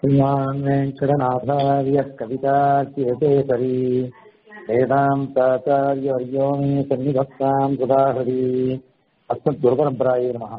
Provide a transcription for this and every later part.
श्रीमान् वेङ्कटनाथार्यः कवितार्यतेसरी वेदान्ताचार्यवर्यो मे सन्निभक्ताम् सुधाहरी அஸ்மத் குருபரம்பராயே நமக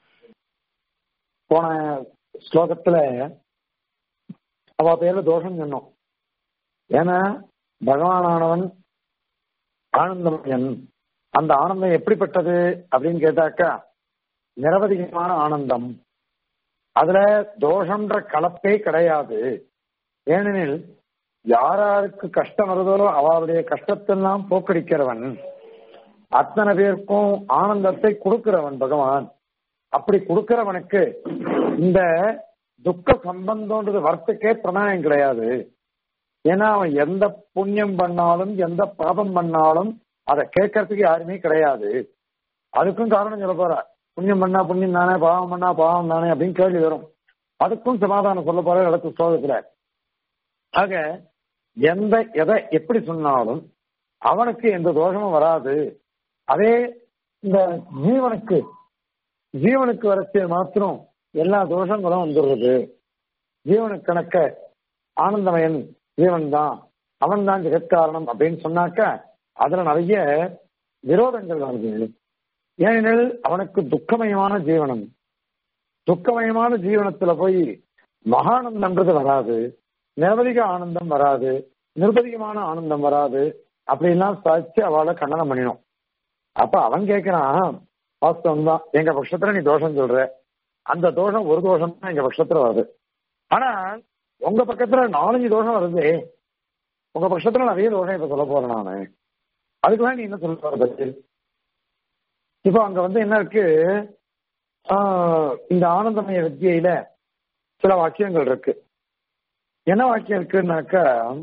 போன ஸ்லோகத்துல அவ பேர்ல தோஷம் சொன்னோம் ஏன்னா பகவானானவன் ஆனந்தமயன் அந்த ஆனந்தம் எப்படிப்பட்டது அப்படின்னு கேட்டாக்கா நிரவதிகமான ஆனந்தம் அதுல தோஷம்ன்ற கலப்பே கிடையாது ஏனெனில் யாராருக்கு கஷ்டம் வருதோ அவருடைய கஷ்டத்தெல்லாம் போக்கடிக்கிறவன் அத்தனை பேருக்கும் ஆனந்தத்தை கொடுக்கிறவன் பகவான் அப்படி கொடுக்கிறவனுக்கு இந்த துக்க சம்பந்தம்ன்றது வரத்துக்கே பிரமாயம் கிடையாது ஏன்னா அவன் எந்த புண்ணியம் பண்ணாலும் எந்த பாபம் பண்ணாலும் அதை கேட்கறதுக்கு யாருமே கிடையாது அதுக்கும் காரணம் சொல்ல போற புண்ணியம் பண்ணா புண்ணியம் தானே பாவம் பண்ணா பாவம் தானே அப்படின்னு கேள்வி வரும் அதுக்கும் சமாதானம் சொல்ல போற இடத்து ஸ்லோகத்துல ஆக எந்த எதை எப்படி சொன்னாலும் அவனுக்கு எந்த தோஷமும் வராது அதே இந்த ஜீவனுக்கு ஜீவனுக்கு வரச்சே மாத்திரம் எல்லா தோஷங்களும் வந்துடுறது ஜீவனுக்கு கணக்க ஆனந்தமயன் ஜீவன் தான் அவன் தான் ஜெகத்காரணம் அப்படின்னு சொன்னாக்க அதுல நிறைய விரோதங்கள் வருது ஏனெனில் அவனுக்கு துக்கமயமான ஜீவனம் துக்கமயமான ஜீவனத்துல போய் மகானந்தம்ன்றது வராது நிரவதிக ஆனந்தம் வராது நிர்பதிகமான ஆனந்தம் வராது அப்படின்லாம் சாட்சி அவளை கண்டனம் பண்ணினோம் அப்ப அவன் கேட்கிறான் வாஸ்தவம் தான் எங்க பட்சத்துல நீ தோஷம் சொல்ற அந்த தோஷம் ஒரு தோஷம் தான் எங்க பட்சத்துல வருது ஆனா உங்க பக்கத்துல நாலஞ்சு தோஷம் வருது உங்க பட்சத்துல நிறைய தோஷம் இப்ப சொல்ல போறேன் நானு அதுக்கெல்லாம் நீ என்ன சொல்ல போற பதில் இப்போ அங்க வந்து என்ன இருக்கு இந்த ஆனந்தமய வித்தியில சில வாக்கியங்கள் இருக்கு என்ன வாக்கியம் இருக்குன்னாக்கா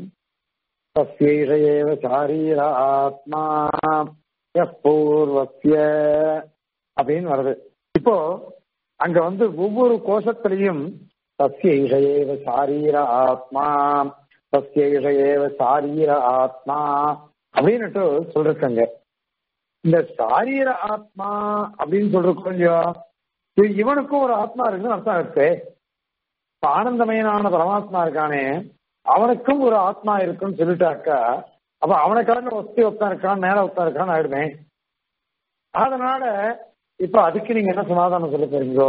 தஸ்யேஷ சாரீர ஆத்மா பூர்வசிய அப்படின்னு வருது இப்போ அங்க வந்து ஒவ்வொரு கோஷத்திலையும் சஸ்யேஷ சாரீர ஆத்மா சஸ்யேஷ சாரீர ஆத்மா அப்படின்னுட்டு சொல்றாங்க இந்த சாரீர ஆத்மா அப்படின்னு சொல்றோம் இல்லையோ இவனுக்கும் ஒரு ஆத்மா இருக்குன்னு அர்த்தம் இருக்கு ஆனந்தமயனான பரமாத்மா இருக்கானே அவனுக்கும் ஒரு ஆத்மா இருக்குன்னு சொல்லிட்டாக்கா அப்ப அவனுக்கான ஒத்தி ஒத்தா இருக்கான் மேல ஒத்தா இருக்கான்னு ஆயிடுமே அதனால இப்ப அதுக்கு நீங்க என்ன சமாதானம் சொல்ல போறீங்கோ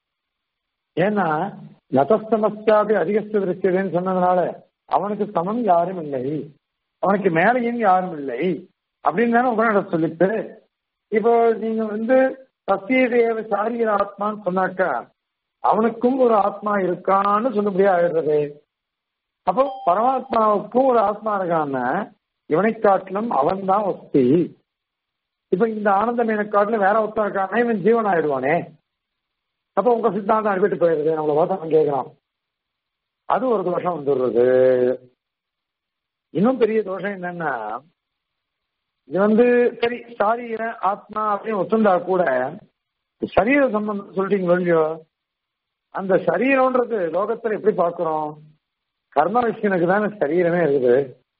ஏன்னா நதஸ்தமஸ்தாபி அதிகஸ்த திருஷ்யதுன்னு சொன்னதுனால அவனுக்கு சமம் யாரும் இல்லை அவனுக்கு மேலையும் யாரும் இல்லை அப்படின்னு தானே உங்களோட சொல்லிட்டு இப்போ நீங்க வந்து சத்தியதேவ சாரீர ஆத்மான்னு சொன்னாக்கா அவனுக்கும் ஒரு ஆத்மா இருக்கான்னு சொல்லுபடியா ஆயிடுறது அப்போ பரமாத்மாவுக்கும் ஒரு ஆத்மா இருக்கான்னு இவனை காட்டிலும் அவன் தான் ஒஸ்தி இப்ப இந்த ஆனந்தம் எனக்கு காட்டிலும் வேற ஒருத்தன் இருக்கானே இவன் ஜீவன் ஆயிடுவானே அப்ப உங்க சித்தாந்தம் அனுப்பிட்டு போயிருது நம்மள பார்த்தா கேட்கலாம் அது ஒரு தோஷம் வந்துடுறது இன்னும் பெரிய தோஷம் என்னன்னா இது வந்து சரி சாரீர ஆத்மா அப்படின்னு ஒத்துந்தா கூட சரீர சம்பந்தம் சொல்லிட்டீங்களோ இல்லையோ அந்த சரீரம்ன்றது லோகத்துல எப்படி பார்க்கிறோம் கர்ம விஷயனுக்கு தானே சரீரமே இருக்குது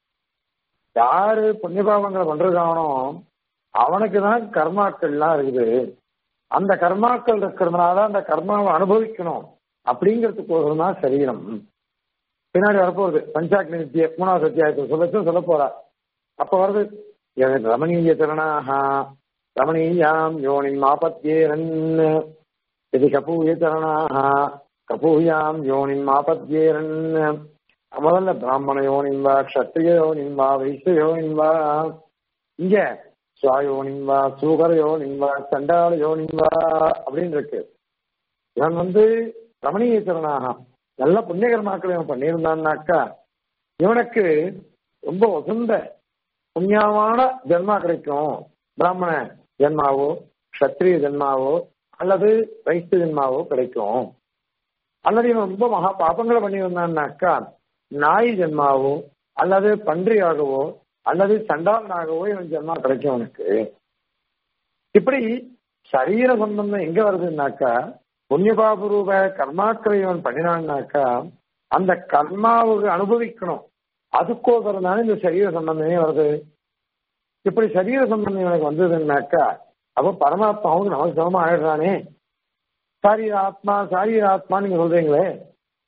யாரு புண்ணியபாவங்களை பண்றதானோ அவனுக்கு தான் கர்மாக்கள்லாம் இருக்குது அந்த கர்மாக்கள் இருக்கிறதுனால அந்த கர்மாவை அனுபவிக்கணும் அப்படிங்கிறதுக்கோசரம் தான் சரீரம் பின்னாடி வரப்போகுது பஞ்சாக்னி நித்திய மூணாவது அத்தியாயத்தை சொல்லச்சும் சொல்ல போறா அப்ப வருது ரமணீய திறனாக ரமணீயாம் யோனின் ஆபத்தியேரன் இது கபூய திறனாக கபூயாம் யோனின் ஆபத்தியேரன் முதல்ல பிராமண யோனின் வா கஷத்திரிய யோனின் வா வைசிய யோனின் வா இங்க சுவாயோனின் வா சூகர யோனின் வா சண்டாள யோனின் வா அப்படின்னு இருக்கு இவன் வந்து ரமணீயச்சரனாக நல்ல புண்ணியகர்மாக்கள் இவன் பண்ணியிருந்தான்னாக்கா இவனுக்கு ரொம்ப வசந்த புண்ணியமான ஜென்மா கிடைக்கும் பிராமண ஜென்மாவோ கத்திரிய ஜென்மாவோ அல்லது வைஸ்து ஜென்மாவோ கிடைக்கும் அல்லது இவன் ரொம்ப மகா பாப்பங்களை பண்ணியிருந்தான்னாக்கா நாய் ஜென்மாவோ அல்லது பன்றியாகவோ அல்லது சண்டாளனாகவோ இவன் ஜென்மா கிடைக்கும் அவனுக்கு இப்படி சரீர சம்பந்தம் எங்க வருதுன்னாக்கா புண்ணியபாபுரூப கர்மாக்களை இவன் பண்ணினான்னாக்கா அந்த கர்மாவுக்கு அனுபவிக்கணும் அதுக்கோசரம் தானே இந்த சரீர சம்பந்தமே வருது இப்படி சரீர சம்பந்தம் எனக்கு வந்ததுன்னாக்கா அப்ப பரமாத்மாவுக்கு நமக்கு சமமா ஆயிடுறானே சாரீர ஆத்மா சாரீர ஆத்மா நீங்க சொல்றீங்களே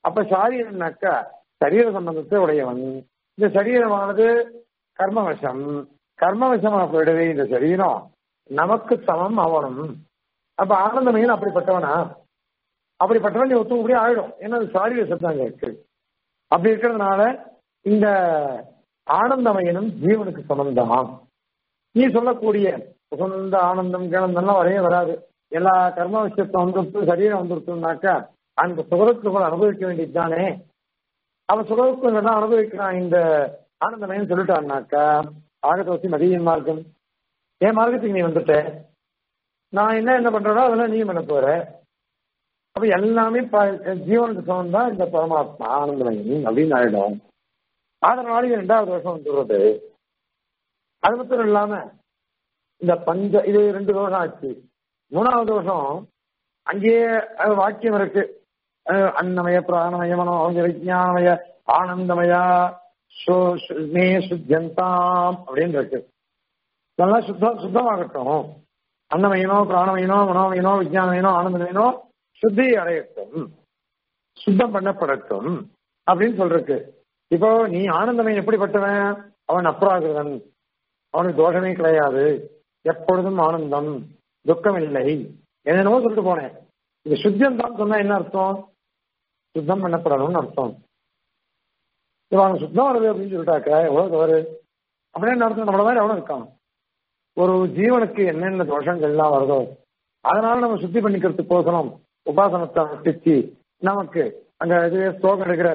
அப்ப சாரீரம்னாக்கா சரீர சம்பந்தத்தை உடையவன் இந்த சரீரமானது கர்மவசம் கர்மவசமா போயிடுவே இந்த சரீரம் நமக்கு சமம் அவனும் அப்ப ஆனந்தமயன் அப்படிப்பட்டவனா அப்படிப்பட்டவன் நீ ஒத்துக்கூடிய ஆயிடும் ஏன்னா அது சாரீர சத்தாங்க இருக்கு அப்படி இருக்கிறதுனால இந்த ஆனந்தமயனும் ஜீவனுக்கு சமந்தான் நீ சொல்லக்கூடிய சுகந்த ஆனந்தம் கிழந்தெல்லாம் வரவே வராது எல்லா கர்ம விஷயத்தை வந்துருத்து சரீரம் வந்துருத்துனாக்கா அந்த சுகத்துக்கு அனுபவிக்க வேண்டியது தானே அவன் சுகத்துக்கு தான் அனுபவிக்கிறான் இந்த ஆனந்தமயம் சொல்லிட்டான்னாக்கா ஆகத்தோசி மதியின் மார்க்கம் என் மார்க்கத்துக்கு நீ வந்துட்ட நான் என்ன என்ன பண்றேனோ அதெல்லாம் நீ பண்ண போற அப்ப எல்லாமே ஜீவனுக்கு சமம் தான் இந்த பரமாத்மா ஆனந்தமயம் அப்படின்னு ஆயிடும் அதனால இது ரெண்டாவது வருஷம் வந்துடுறது அது மட்டும் இல்லாம இந்த பஞ்ச இது ரெண்டு வருஷம் ஆச்சு மூணாவது வருஷம் அங்கேயே வாக்கியம் இருக்கு அன்னமய பிராணமய மனோ விஜயானமய ஆனந்தமயா மே சுத்தியந்தாம் அப்படின்னு இருக்கு நல்லா சுத்தம் சுத்தமாகட்டும் அன்னமயனோ பிராணமயனோ மனோமயனோ விஜயானமயனோ ஆனந்தமயனோ சுத்தி அடையட்டும் சுத்தம் பண்ணப்படட்டும் அப்படின்னு சொல்றக்கு இப்போ நீ ஆனந்தமயன் எப்படிப்பட்டவன் அவன் அப்ராகிருதன் அவனுக்கு தோஷமே கிடையாது எப்பொழுதும் ஆனந்தம் துக்கம் இல்லை என்னென்னவோ சொல்லிட்டு போனேன் இது சுத்தம் தான் சொன்னா என்ன அர்த்தம் சுத்தம் பண்ணப்படணும்னு அர்த்தம் இப்போ அவன் சுத்தம் வருது அப்படின்னு சொல்லிட்டாக்க எவ்வளவு தவறு அப்படின்னு அர்த்தம் நம்மள மாதிரி எவ்வளவு இருக்கான் ஒரு ஜீவனுக்கு என்னென்ன தோஷங்கள்லாம் வருதோ அதனால நம்ம சுத்தி பண்ணிக்கிறதுக்கு போகணும் உபாசனத்தை அனுஷ்டிச்சு நமக்கு அங்க இது ஸ்லோகம் எடுக்கிற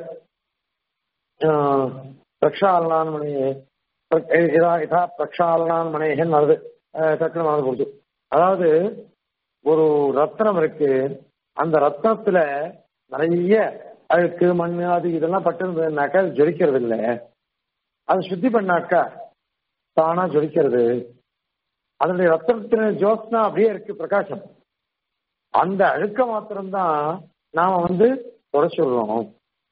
பிரக்ஷாலனான் மணியே இதா இதா பிரக்ஷாலனான் மனையன் வருது டக்குனு மனது கொடுத்து அதாவது ஒரு ரத்னம் இருக்கு அந்த ரத்னத்துல நிறைய அழுக்கு மண் அது இதெல்லாம் பட்டிருந்ததுனாக்கா அது ஜொலிக்கிறது இல்லை அது சுத்தி பண்ணாக்கா தானா ஜொலிக்கிறது அதனுடைய ரத்தனத்தின ஜோஸ்னா அப்படியே இருக்கு பிரகாசம் அந்த அழுக்க மாத்திரம்தான் நாம வந்து தொடச்சுடுறோம்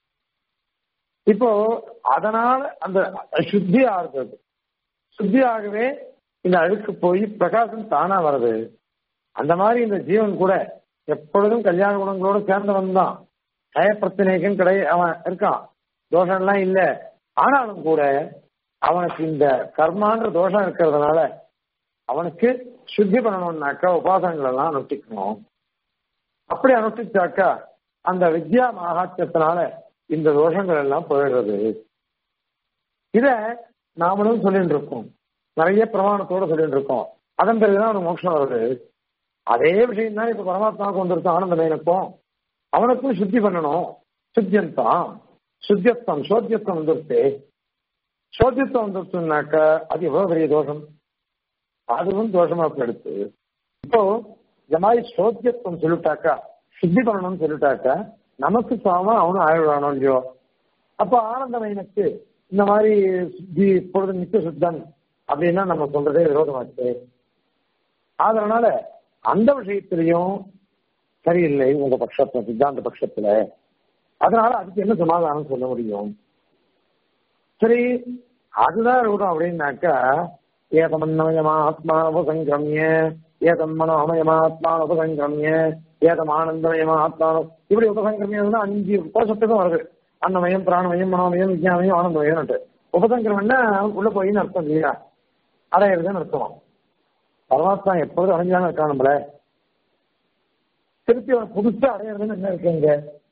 இப்போ அதனால அந்த சுத்தி ஆகுறது சுத்தி ஆகவே இந்த அழுக்கு போய் பிரகாசம் தானா வருது அந்த மாதிரி இந்த ஜீவன் கூட எப்பொழுதும் கல்யாண குணங்களோட சேர்ந்தவன் தான் கய பிரச்சனைக்கும் கிடையாது அவன் இருக்கான் தோஷம் எல்லாம் இல்ல ஆனாலும் கூட அவனுக்கு இந்த கர்மான்ற தோஷம் இருக்கிறதுனால அவனுக்கு சுத்தி பண்ணணும்னாக்கா உபாசனங்கள் எல்லாம் அனுஷ்டிக்கணும் அப்படி அனுஷ்டிச்சாக்கா அந்த வித்யா மகாத்தியத்தினால இந்த தோஷங்கள் எல்லாம் போயிடுறது இத நாமளும் சொல்லிட்டு இருக்கோம் நிறைய பிரமாணத்தோட சொல்லிட்டு இருக்கோம் அதன் பிறகுதான் அவனுக்கு மோட்சம் வருது அதே விஷயம் தான் இப்ப பரமாத்மாவுக்கு வந்திருக்கும் ஆனந்தமயனுக்கும் அவனுக்கும் சுத்தி பண்ணணும் சுத்தியந்தான் சுத்தியத்துவம் சோத்தியத்துவம் வந்துருச்சு சோத்தியத்துவம் வந்துருச்சுனாக்க அது எவ்வளவு பெரிய தோஷம் அதுவும் தோஷமா எடுத்து இப்போ இந்த மாதிரி சோத்தியத்துவம் சொல்லிட்டாக்கா சுத்தி பண்ணணும்னு சொல்லிட்டாக்கா நமக்கு சாம அவனும் ஆயிடுவானோ இல்லையோ அப்ப ஆனந்தமயனுக்கு இந்த மாதிரி சுத்தி இப்பொழுது நித்திய சுத்தன் அப்படின்னா நம்ம சொல்றதே விரோதமாச்சு அதனால அந்த விஷயத்திலையும் சரியில்லை உங்க பட்சத்துல சித்தாந்த பட்சத்துல அதனால அதுக்கு என்ன சமாதானம் சொல்ல முடியும் சரி அதுதான் இருக்கட்டும் அப்படின்னாக்கா ஏதமன்னமயமா ஆத்மா உபசங்கிரமிய ஏதம் மனோமயமா ஆத்மா உபசங்கிரமிய ஏதம் ஆனந்தமயமா ஆத்மா இப்படி உபசங்கிரமியம் அஞ்சு கோஷத்துக்கும் வருது அன்னமயம் பிராணமயம் மனோமயம் விஜயாமயம் ஆனந்தமயம் உபசங்கிரமம்னா உள்ள போயின்னு அர்த்தம் இல்லையா அடையிறதுன்னு அர்த்தம் பரமாத்மா எப்பொழுதும் அடைஞ்சாலும் இருக்கான் நம்மள திருப்பி அவன் புதுசா அடையிறதுன்னு என்ன இருக்குங்க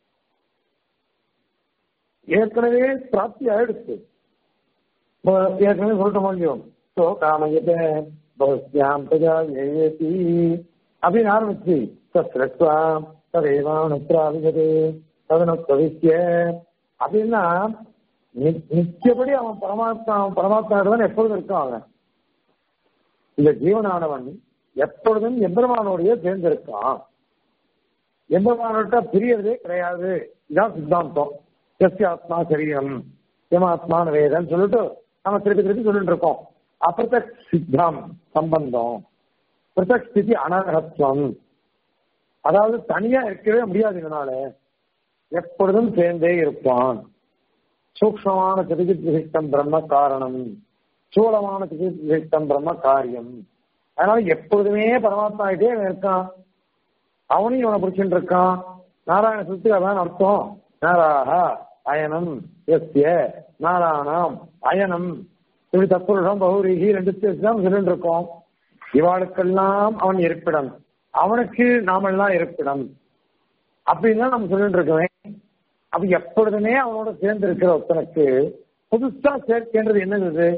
ஏற்கனவே பிராப்தி ஆயிடுச்சு ஏற்கனவே சொல்லிட்ட முடியும் சோ காமயத்தை பவஸ்யாம் பிரஜா ஏசி அப்படின்னு ஆரம்பிச்சு தத்ரத்வா ததேவானுத்ராவிகது ததனுத்வவிஷ்ய அப்படின்னா நிச்சயப்படி அவன் பரமாத்மா அவன் பரமாத்மா தான் எப்பொழுதும் இருக்கான் அவன் இந்த ஜீவனானவன் எப்பொழுதும் எம்பெருமானோடைய சேர்ந்திருக்கான் எம்பெருமானோட்ட பிரியறதே கிடையாது இதான் சித்தாந்தம் எஸ்ய ஆத்மா சரீரம் எமாத்மான வேதம் சொல்லிட்டு நம்ம திருப்பி திருப்பி சொல்லிட்டு இருக்கோம் அப்பிரதக் சித்தம் சம்பந்தம் பிரதக் ஸ்திதி அனர்ஹத்வம் அதாவது தனியா இருக்கவே முடியாது இதனால எப்பொழுதும் சேர்ந்தே இருப்பான் சூக்மமான திரிகிருஷ்டம் பிரம்ம காரணம் சூலமான திரிகிருஷ்டம் பிரம்ம காரியம் அதனால எப்பொழுதுமே பரமாத்மா கிட்டே இருக்கான் அவனையும் இவனை பிடிச்சிட்டு இருக்கான் நாராயண சுத்தி அதான் அர்த்தம் நாராக அயனம் எஸ்ய நாராணாம் அயனம் இப்படி தற்புருஷம் பௌரிகி ரெண்டு தான் சொல்லிட்டு இருக்கோம் இவாளுக்கெல்லாம் அவன் இருப்பிடம் அவனுக்கு நாமெல்லாம் இருப்பிடம் அப்படின்லாம் நம்ம சொல்லிட்டு இருக்கோம் அப்ப எப்பொழுதுமே அவனோட சேர்ந்து இருக்கிற ஒருத்தனுக்கு புதுசா சேர்க்கின்றது என்னது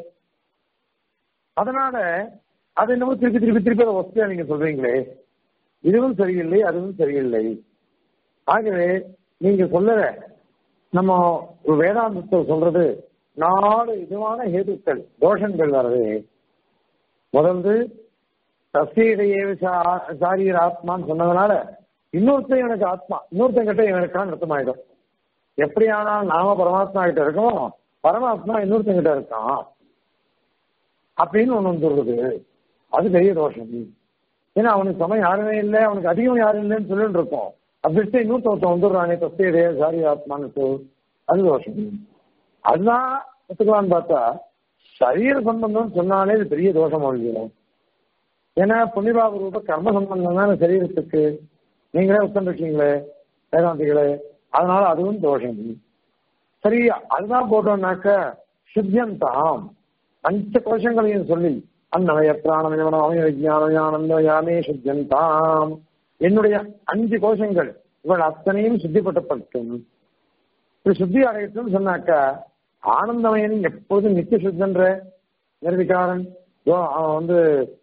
அதனால அது என்னமோ திருப்பி திருப்பி திருப்பி அதை வசதியா நீங்க சொல்றீங்களே இதுவும் சரியில்லை அதுவும் சரியில்லை ஆகவே நீங்க சொல்லல நம்ம வேதாந்தத்தை சொல்றது நாலு இதுவான ஹேதுக்கள் தோஷங்கள் வர்றது முதல்ந்து தசீதையே சாரீர ஆத்மான்னு சொன்னதுனால இன்னொருத்தன் எனக்கு ஆத்மா இன்னொருத்தன் கிட்ட எனக்கான அர்த்தமாயிடும் எப்படியானால் நாம பரமாத்மா கிட்ட இருக்கோம் பரமாத்மா இன்னொருத்தன் கிட்ட இருக்கான் அப்படின்னு ஒண்ணு வந்துடுறது அது பெரிய தோஷம் ஏன்னா அவனுக்கு சமயம் யாருமே இல்லை அவனுக்கு அதிகம் யாரும் இல்லைன்னு சொல்லிட்டு இருக்கோம் அப்படின்ட்டு இன்னொருத்தவன் வந்துடுறானே தஸ்தேரே சாரி ஆத்மான்னு அது தோஷம் அதுதான் ஒத்துக்கலான்னு பார்த்தா சரீர சம்பந்தம் சொன்னாலே இது பெரிய தோஷம் ஒழிஞ்சிடும் ஏன்னா புண்ணியபாபு ரூப கர்ம சம்பந்தம் தானே சரீரத்துக்கு நீங்களே உட்காந்துருக்கீங்களே வேதாந்திகளே அதனால அதுவும் தோஷம் சரி அதுதான் போட்டோம்னாக்க சுத்தியந்தாம் பஞ்ச கோஷங்களையும் சொல்லி அன்னமய பிராணமயமனம் அவய விஜயானம் ஆனந்த யாமே சுத்தியந்தாம் என்னுடைய அஞ்சு கோஷங்கள் இவள் அத்தனையும் சுத்திப்பட்டப்பட்டும் இப்படி சுத்தி அடையட்டும் சொன்னாக்க ஆனந்தமயன் எப்போதும் நித்திய சுத்தன்ற நிர்விகாரன் அவன் வந்து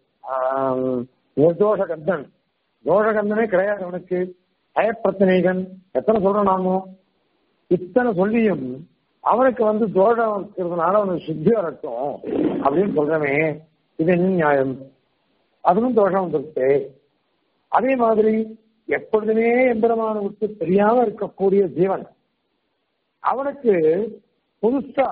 நிர்தோஷ கந்தன் தோஷகந்தனே கிடையாது அவனுக்கு அயப்பிரச்சனைகன் எத்தனை சொல்றோம் நாமோ இத்தனை சொல்லியும் அவனுக்கு வந்து தோஷம் இருக்கிறதுனால அவனுக்கு சுத்தி வரட்டும் அப்படின்னு சொல்றமே இது என்ன நியாயம் அதுவும் தோஷம் வந்துருக்கு அதே மாதிரி எப்பொழுதுமே எம்பெருமான விட்டு தெரியாம இருக்கக்கூடிய ஜீவன் அவனுக்கு புதுசா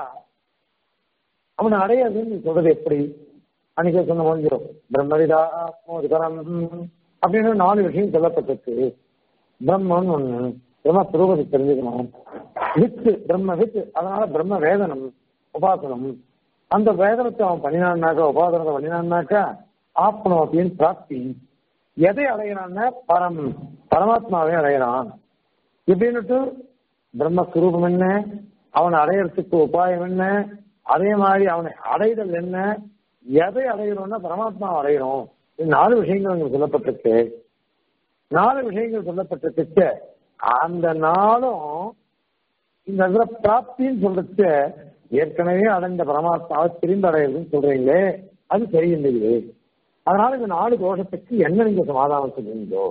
அவனை அடையாதுன்னு சொல்றது எப்படி அன்னைக்கு சொன்ன முடிஞ்சிடும் பிரம்மவிதா ஆத்மோதிகரம் அப்படின்னு நாலு விஷயம் சொல்லப்பட்டிருக்கு பிரம்மன் ஒண்ணு பிரம்ம சுரூபத்தை தெரிஞ்சுக்கணும் வித்து பிரம்ம வித்து அதனால பிரம்ம வேதனம் உபாசனம் அந்த வேதனத்தை அவன் பண்ணினான்னாக்கா உபாசனத்தை பண்ணினான்னாக்கா ஆப்னோ அப்படின்னு பிராப்தி எதை அடையிறான்னா பரம் பரமாத்மாவே அடையிறான் இப்படின்னுட்டு பிரம்மஸ்வரூபம் என்ன அவனை அடையறதுக்கு உபாயம் என்ன அதே மாதிரி அவனை அடைதல் என்ன எதை அடைகிறோம்னா பரமாத்மா அடைகிறோம் நாலு விஷயங்கள் அங்க சொல்லப்பட்டிருக்கு நாலு விஷயங்கள் சொல்லப்பட்டிருக்கு அந்த நாளும் இந்த இதுல பிராப்தின்னு சொல்றது ஏற்கனவே அடைந்த பரமாத்மாவை திரும்ப அடையிறதுன்னு சொல்றீங்களே அது சரியில்லையே அதனால இந்த நாலு தோஷத்துக்கு என்ன நீங்க சமாதானம் சொல்றீங்களோ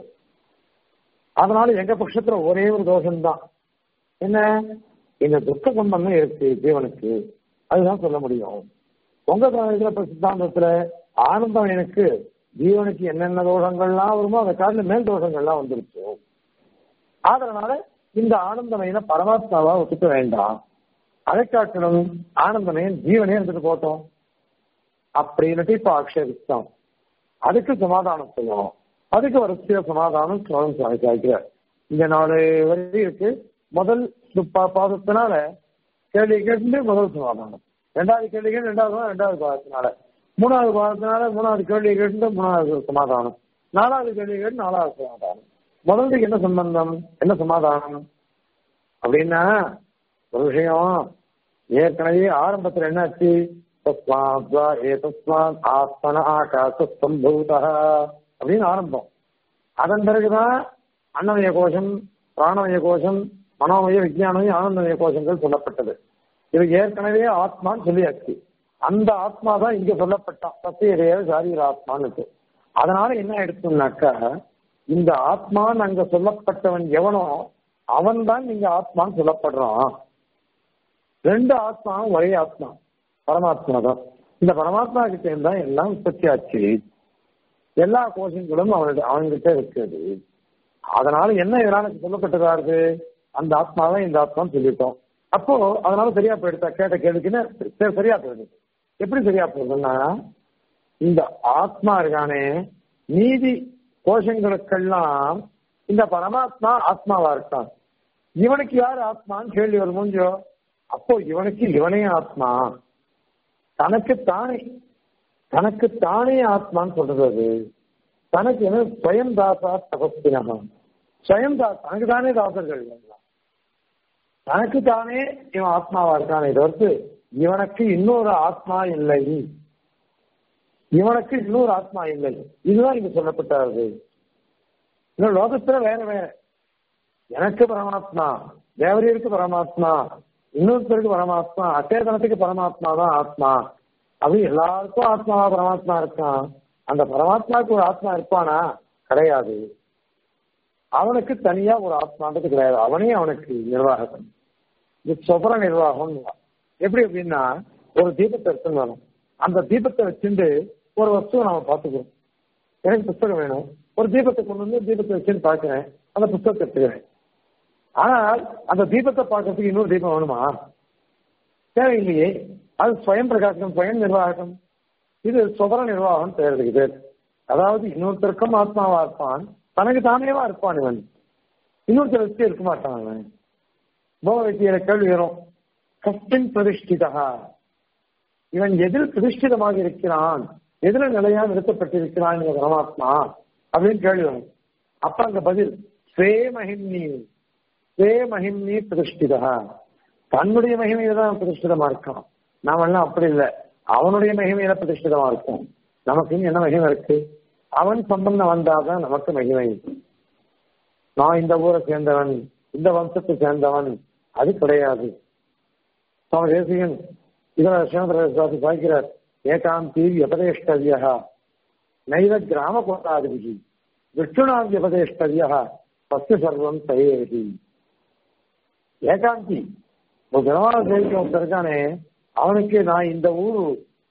அதனால எங்க பட்சத்துல ஒரே ஒரு தோஷம்தான் என்ன இந்த துக்க சம்பந்தம் இருக்கு ஜீவனுக்கு அதுதான் சொல்ல முடியும் உங்க இதுல சித்தாந்தத்துல ஆனந்தம் எனக்கு ஜீவனுக்கு என்னென்ன தோஷங்கள்லாம் வருமோ அதை காட்டில மேல் தோஷங்கள்லாம் வந்துருச்சு அதனால இந்த ஆனந்தமயனை பரமாத்மாவா ஒத்துக்க வேண்டாம் அதை காட்டணும் ஆனந்தமயன் ஜீவனே இருந்துட்டு போட்டோம் அப்படின்னுட்டு இப்ப ஆக்ஷேபித்தோம் அதுக்கு சமாதானம் சொல்லணும் அதுக்கு வரிசைய சமாதானம் சோழன் சுவாமி சாய்க்கிறார் இந்த நாலு வரி இருக்கு முதல் பாதத்தினால கேள்வி கேட்டு முதல் சமாதானம் ரெண்டாவது கேள்வி கேட்டு ரெண்டாவது ரெண்டாவது பாதத்தினால மூணாவது பாதத்தினால மூணாவது கேள்வி கேட்டு மூணாவது சமாதானம் நாலாவது கேள்வி கேட்டு நாலாவது சமாதானம் முதலுக்கு என்ன சம்பந்தம் என்ன சமாதானம் அப்படின்னா ஒரு விஷயம் ஏற்கனவே ஆரம்பத்துல என்னாச்சு தஸ்மாத் ஏ தஸ்மாத் ஆத்மன ஆகாச சம்பூத அப்படின்னு ஆரம்பம் அதன் பிறகுதான் அன்னமய கோஷம் பிராணமய கோஷம் மனோமய விஜயானமய ஆனந்தமய கோஷங்கள் சொல்லப்பட்டது இது ஏற்கனவே ஆத்மான்னு சொல்லியாச்சு அந்த ஆத்மா தான் இங்க சொல்லப்பட்டான் சத்தியதேவ சாரீர ஆத்மான்னு அதனால என்ன எடுத்தோம்னாக்கா இந்த ஆத்மான்னு அங்க சொல்லப்பட்டவன் எவனோ அவன் தான் நீங்க ஆத்மான்னு சொல்லப்படுறான் ரெண்டு ஆத்மாவும் ஒரே ஆத்மா பரமாத்மா தான் இந்த பரமாத்மா கிட்ட இருந்தா எல்லாம் உற்பத்தி ஆச்சு எல்லா கோஷங்களும் அவனுடைய அவன்கிட்ட இருக்குது அதனால என்ன இதனால சொல்லப்பட்டதா இருக்கு அந்த ஆத்மாவை இந்த ஆத்மான்னு சொல்லிட்டோம் அப்போ அதனால சரியா போயிடுதா கேட்ட கேள்விக்குன்னு சரியா போயிடுது எப்படி சரியா போகுதுன்னா இந்த ஆத்மா இருக்கானே நீதி கோஷங்களுக்கெல்லாம் இந்த பரமாத்மா ஆத்மாவா இருக்கான் இவனுக்கு யார் ஆத்மான்னு கேள்வி வரும் முடிஞ்சோ அப்போ இவனுக்கு இவனே ஆத்மா தனக்கு தானே தனக்கு தானே ஆத்மான்னு சொல்றது அது தனக்கு என்ன ஸ்வயம் தாசா தபஸ்தினகம் ஸ்வயம் தாஸ் தனக்கு தானே தாசர்கள் எல்லாம் தனக்கு தானே இவன் ஆத்மாவா இருக்கானே தவிர்த்து இவனுக்கு இன்னொரு ஆத்மா இல்லை இவனுக்கு இன்னொரு ஆத்மா இல்லை இதுதான் இங்க சொல்லப்பட்டாரு இன்னும் லோகத்துல வேற வேற எனக்கு பரமாத்மா தேவரியருக்கு பரமாத்மா இன்னொருத்தருக்கு பரமாத்மா அச்சேதனத்துக்கு பரமாத்மா தான் ஆத்மா அது எல்லாருக்கும் ஆத்மாவா பரமாத்மா இருக்கான் அந்த பரமாத்மாவுக்கு ஒரு ஆத்மா இருப்பானா கிடையாது அவனுக்கு தனியா ஒரு ஆத்மான்றது கிடையாது அவனே அவனுக்கு நிர்வாகம் இது சொபர நிர்வாகம் எப்படி அப்படின்னா ஒரு தீபத்தை எடுத்துன்னு வரும் அந்த தீபத்தை வச்சுட்டு ஒரு வஸ்துவை நாம பார்த்துக்கிறோம் எனக்கு புஸ்தகம் வேணும் ஒரு தீபத்தை கொண்டு வந்து தீபத்தை வச்சுன்னு பார்க்கிறேன் அந்த புஸ்தகத்தை எடுத்துக்கிறேன் ஆனால் அந்த தீபத்தை பார்க்கறதுக்கு இன்னொரு தீபம் வேணுமா தேவையில்லையே அது ஸ்வயம் பிரகாசம் ஸ்வயம் நிர்வாகம் இது சுபர நிர்வாகம் தேர்தலுக்கு பேர் அதாவது இன்னொருத்தருக்கும் ஆத்மாவா இருப்பான் தனக்கு தானேவா இருப்பான் இவன் இன்னொருத்தர் வச்சு இருக்க மாட்டான் அவன் போகவத்தியில கேள்வி வரும் கஷ்டின் பிரதிஷ்டிதா இவன் எதில் பிரதிஷ்டிதமாக இருக்கிறான் எதிர நிலையா நிறுத்தப்பட்டிருக்கிறான் இந்த பரமாத்மா அப்படின்னு கேள்வி வரும் அப்ப அங்க பதில் ஸ்வே மகிம்னி ஸ்வே மகிம்னி பிரதிஷ்டிதா தன்னுடைய மகிமையில தான் பிரதிஷ்டிதமா இருக்கான் நாம எல்லாம் அப்படி இல்லை அவனுடைய மகிமையில பிரதிஷ்டிதமா இருக்கும் நமக்கு என்ன மகிமை இருக்கு அவன் சம்பந்தம் வந்தாதான் நமக்கு மகிமை நான் இந்த ஊரை சேர்ந்தவன் இந்த வம்சத்தை சேர்ந்தவன் அது கிடையாது சுவாமி தேசிகன் இதுல சிவந்திரசாதி பாய்க்கிறார் ஏகாந்தி வியபதேஷ்டவியா நைவ கிராம கோட்டாதிபதி விஷ்ணுனா வியபதேஷ்டவியா பஸ்து சர்வம் தயேதி ஏகாந்தி ஒரு கிரமண சேவிக்க ஒருத்தர் இருக்கானே அவனுக்கு நான் இந்த ஊரு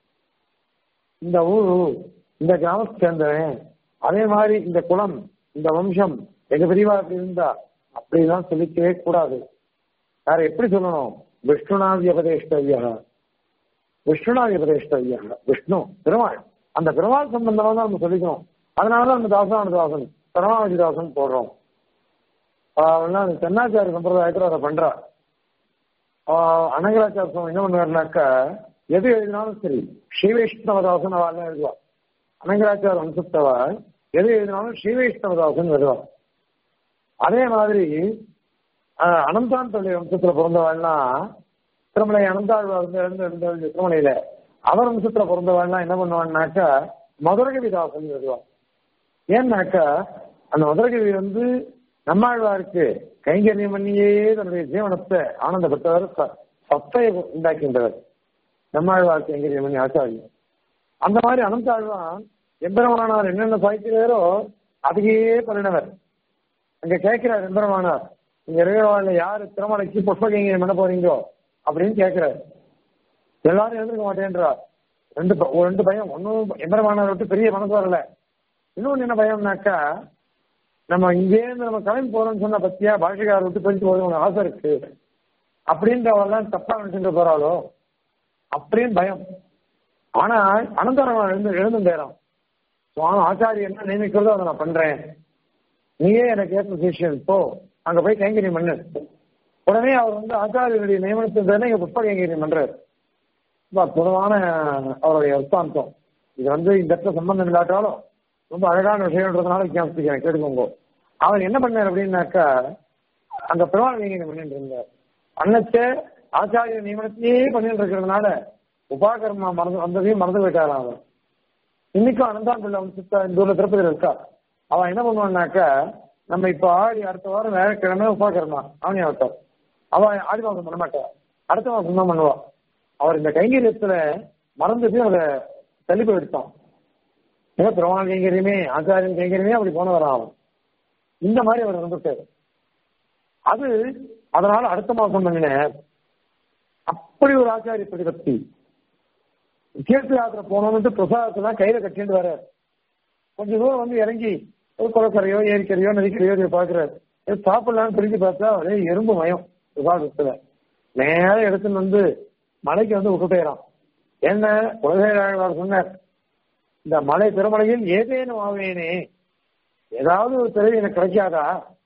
இந்த ஊரு இந்த கிராமத்தை சேர்ந்தவன் அதே மாதிரி இந்த குலம் இந்த வம்சம் எங்க பெரியவா அப்படி இருந்தா அப்படிலாம் சொல்லிக்கவே கூடாது வேற எப்படி சொல்லணும் விஷ்ணுநாதி உபதேஷ்டவியா விஷ்ணுநாதி உபதேஷ்டவியா விஷ்ணு பெருமாள் அந்த பெருமாள் சம்பந்தமா தான் நம்ம சொல்லிக்கணும் அதனாலதான் நம்ம தாசான தாசன் பெருமாவதி தாசன் போடுறோம் அவெல்லாம் தென்னாச்சாரி சம்பிரதாயத்துல அதை பண்றா அனங்கராச்சார சுவாமி என்ன பண்ணுவாருனாக்கா எது எழுதினாலும் சரி ஸ்ரீவைஷ்ணவதாசன் அவள் எழுதுவா அனங்கராச்சார வம்சத்தவா எது எழுதினாலும் ஸ்ரீவைஷ்ணவதாசன் எழுதுவா அதே மாதிரி அனந்தான் தொழில் வம்சத்துல பிறந்தவாள்னா திருமலை அனந்தாழ்வார் வந்து எழுந்து எழுந்து திருமலையில அவர் வம்சத்துல பிறந்தவாள்னா என்ன பண்ணுவான்னாக்கா மதுரகவிதாசன் எழுதுவான் ஏன்னாக்கா அந்த மதுரகவி வந்து நம்மாழ்வாருக்கு கைங்கரியம் பண்ணியே தன்னுடைய ஜீவனத்தை ஆனந்தப்பட்டவர் சத்தையை உண்டாக்கின்றவர் நம்மாழ்வார் கைங்கரியம் பண்ணி ஆச்சாரியம் அந்த மாதிரி அனந்தாழ்வான் எம்பெருமானார் என்னென்ன சாய்க்கிறாரோ அதையே பண்ணினவர் அங்க கேட்கிறார் எம்பெருமானார் இங்க இருக்கிறவாழ்ல யாரு திருமலைக்கு புஷ்பகைங்கரியம் பண்ண போறீங்களோ அப்படின்னு கேட்கிறார் எல்லாரும் எழுந்திருக்க மாட்டேன்றார் ரெண்டு ஒரு ரெண்டு பயம் ஒன்னும் எம்பெருமானார் விட்டு பெரிய மனசு வரல இன்னொன்னு என்ன பயம்னாக்கா நம்ம இங்கேருந்து நம்ம கிளம்பி போறோம்னு சொன்ன பத்தியா பாஷகார விட்டு பிரிஞ்சு போது உனக்கு ஆசை இருக்கு அப்படின்றவெல்லாம் தப்பா நினைச்சுட்டு போறாளோ அப்படின்னு பயம் ஆனா அனந்தரம் எழுந்து எழுந்து பேரம் சுவாமி ஆச்சாரியர் என்ன நியமிக்கிறதோ அதை நான் பண்றேன் நீயே எனக்கு ஏற்ற சிஷியன் போ அங்க போய் கைங்கரியம் பண்ணு உடனே அவர் வந்து ஆச்சாரியனுடைய நியமனத்தின் இங்க புஷ்ப கைங்கரியம் பண்றாரு ரொம்ப அற்புதமான அவருடைய அர்த்தாந்தம் இது வந்து இந்த இடத்துல சம்பந்தம் இல்லாட்டாலும் ரொம்ப அழகான விஷயம்ன்றதுனால வித்தியாசிக்கிறேன் கேட்டுக்கோங்க அவர் என்ன பண்ணார் அப்படின்னாக்கா அந்த பெருமாள் கைங்கரியம் பண்ணிட்டு இருந்தார் அன்னச்ச ஆச்சாரிய நியமனத்தையே பண்ணிட்டு இருக்கிறதுனால உபாகர்மா மறந்து வந்ததையும் மறந்து போயிட்டாராம் அவர் இன்னைக்கும் அனந்தான் பிள்ளை வம்சத்தை இந்த ஊர்ல திருப்பதியில் இருக்கா அவன் என்ன பண்ணுவான்னாக்கா நம்ம இப்ப ஆடி அடுத்த வாரம் வேலைக்கிழமை உபாகர்மா அவனி ஆகட்டும் அவன் ஆடி மாசம் பண்ண மாட்டா அடுத்த மாசம் தான் பண்ணுவா அவர் இந்த கைங்கரியத்துல மறந்துட்டு அதை தள்ளி போயிடுத்தான் ஏதோ பிரமாண கைங்கரியமே ஆச்சாரியன் கைங்கரியமே அப்படி போனவரான் அவன் இந்த மாதிரி அவர் வந்துட்டாரு அது அதனால அடுத்த மாசம் பண்ணின அப்படி ஒரு ஆச்சாரிய பிரதிபத்தி தீர்த்த யாத்திரை போனோம்னு பிரசாதத்தை தான் கையில கட்டிட்டு வர கொஞ்ச தூரம் வந்து இறங்கி ஒரு குளக்கரையோ ஏரிக்கரையோ நதிக்கரையோ இதை பாக்குறாரு சாப்பிடலாம்னு பிரிஞ்சு பார்த்தா ஒரே எறும்பு மயம் பிரசாதத்துல நேர எடுத்துன்னு வந்து மலைக்கு வந்து விட்டுட்டேறான் என்ன குலதேவாழ்வார் சொன்னார் இந்த மலை பெருமலையில் ஏதேனும் ஆவேனே ஏதாவது ஒரு பிறவி எனக்கு கிடைக்காதா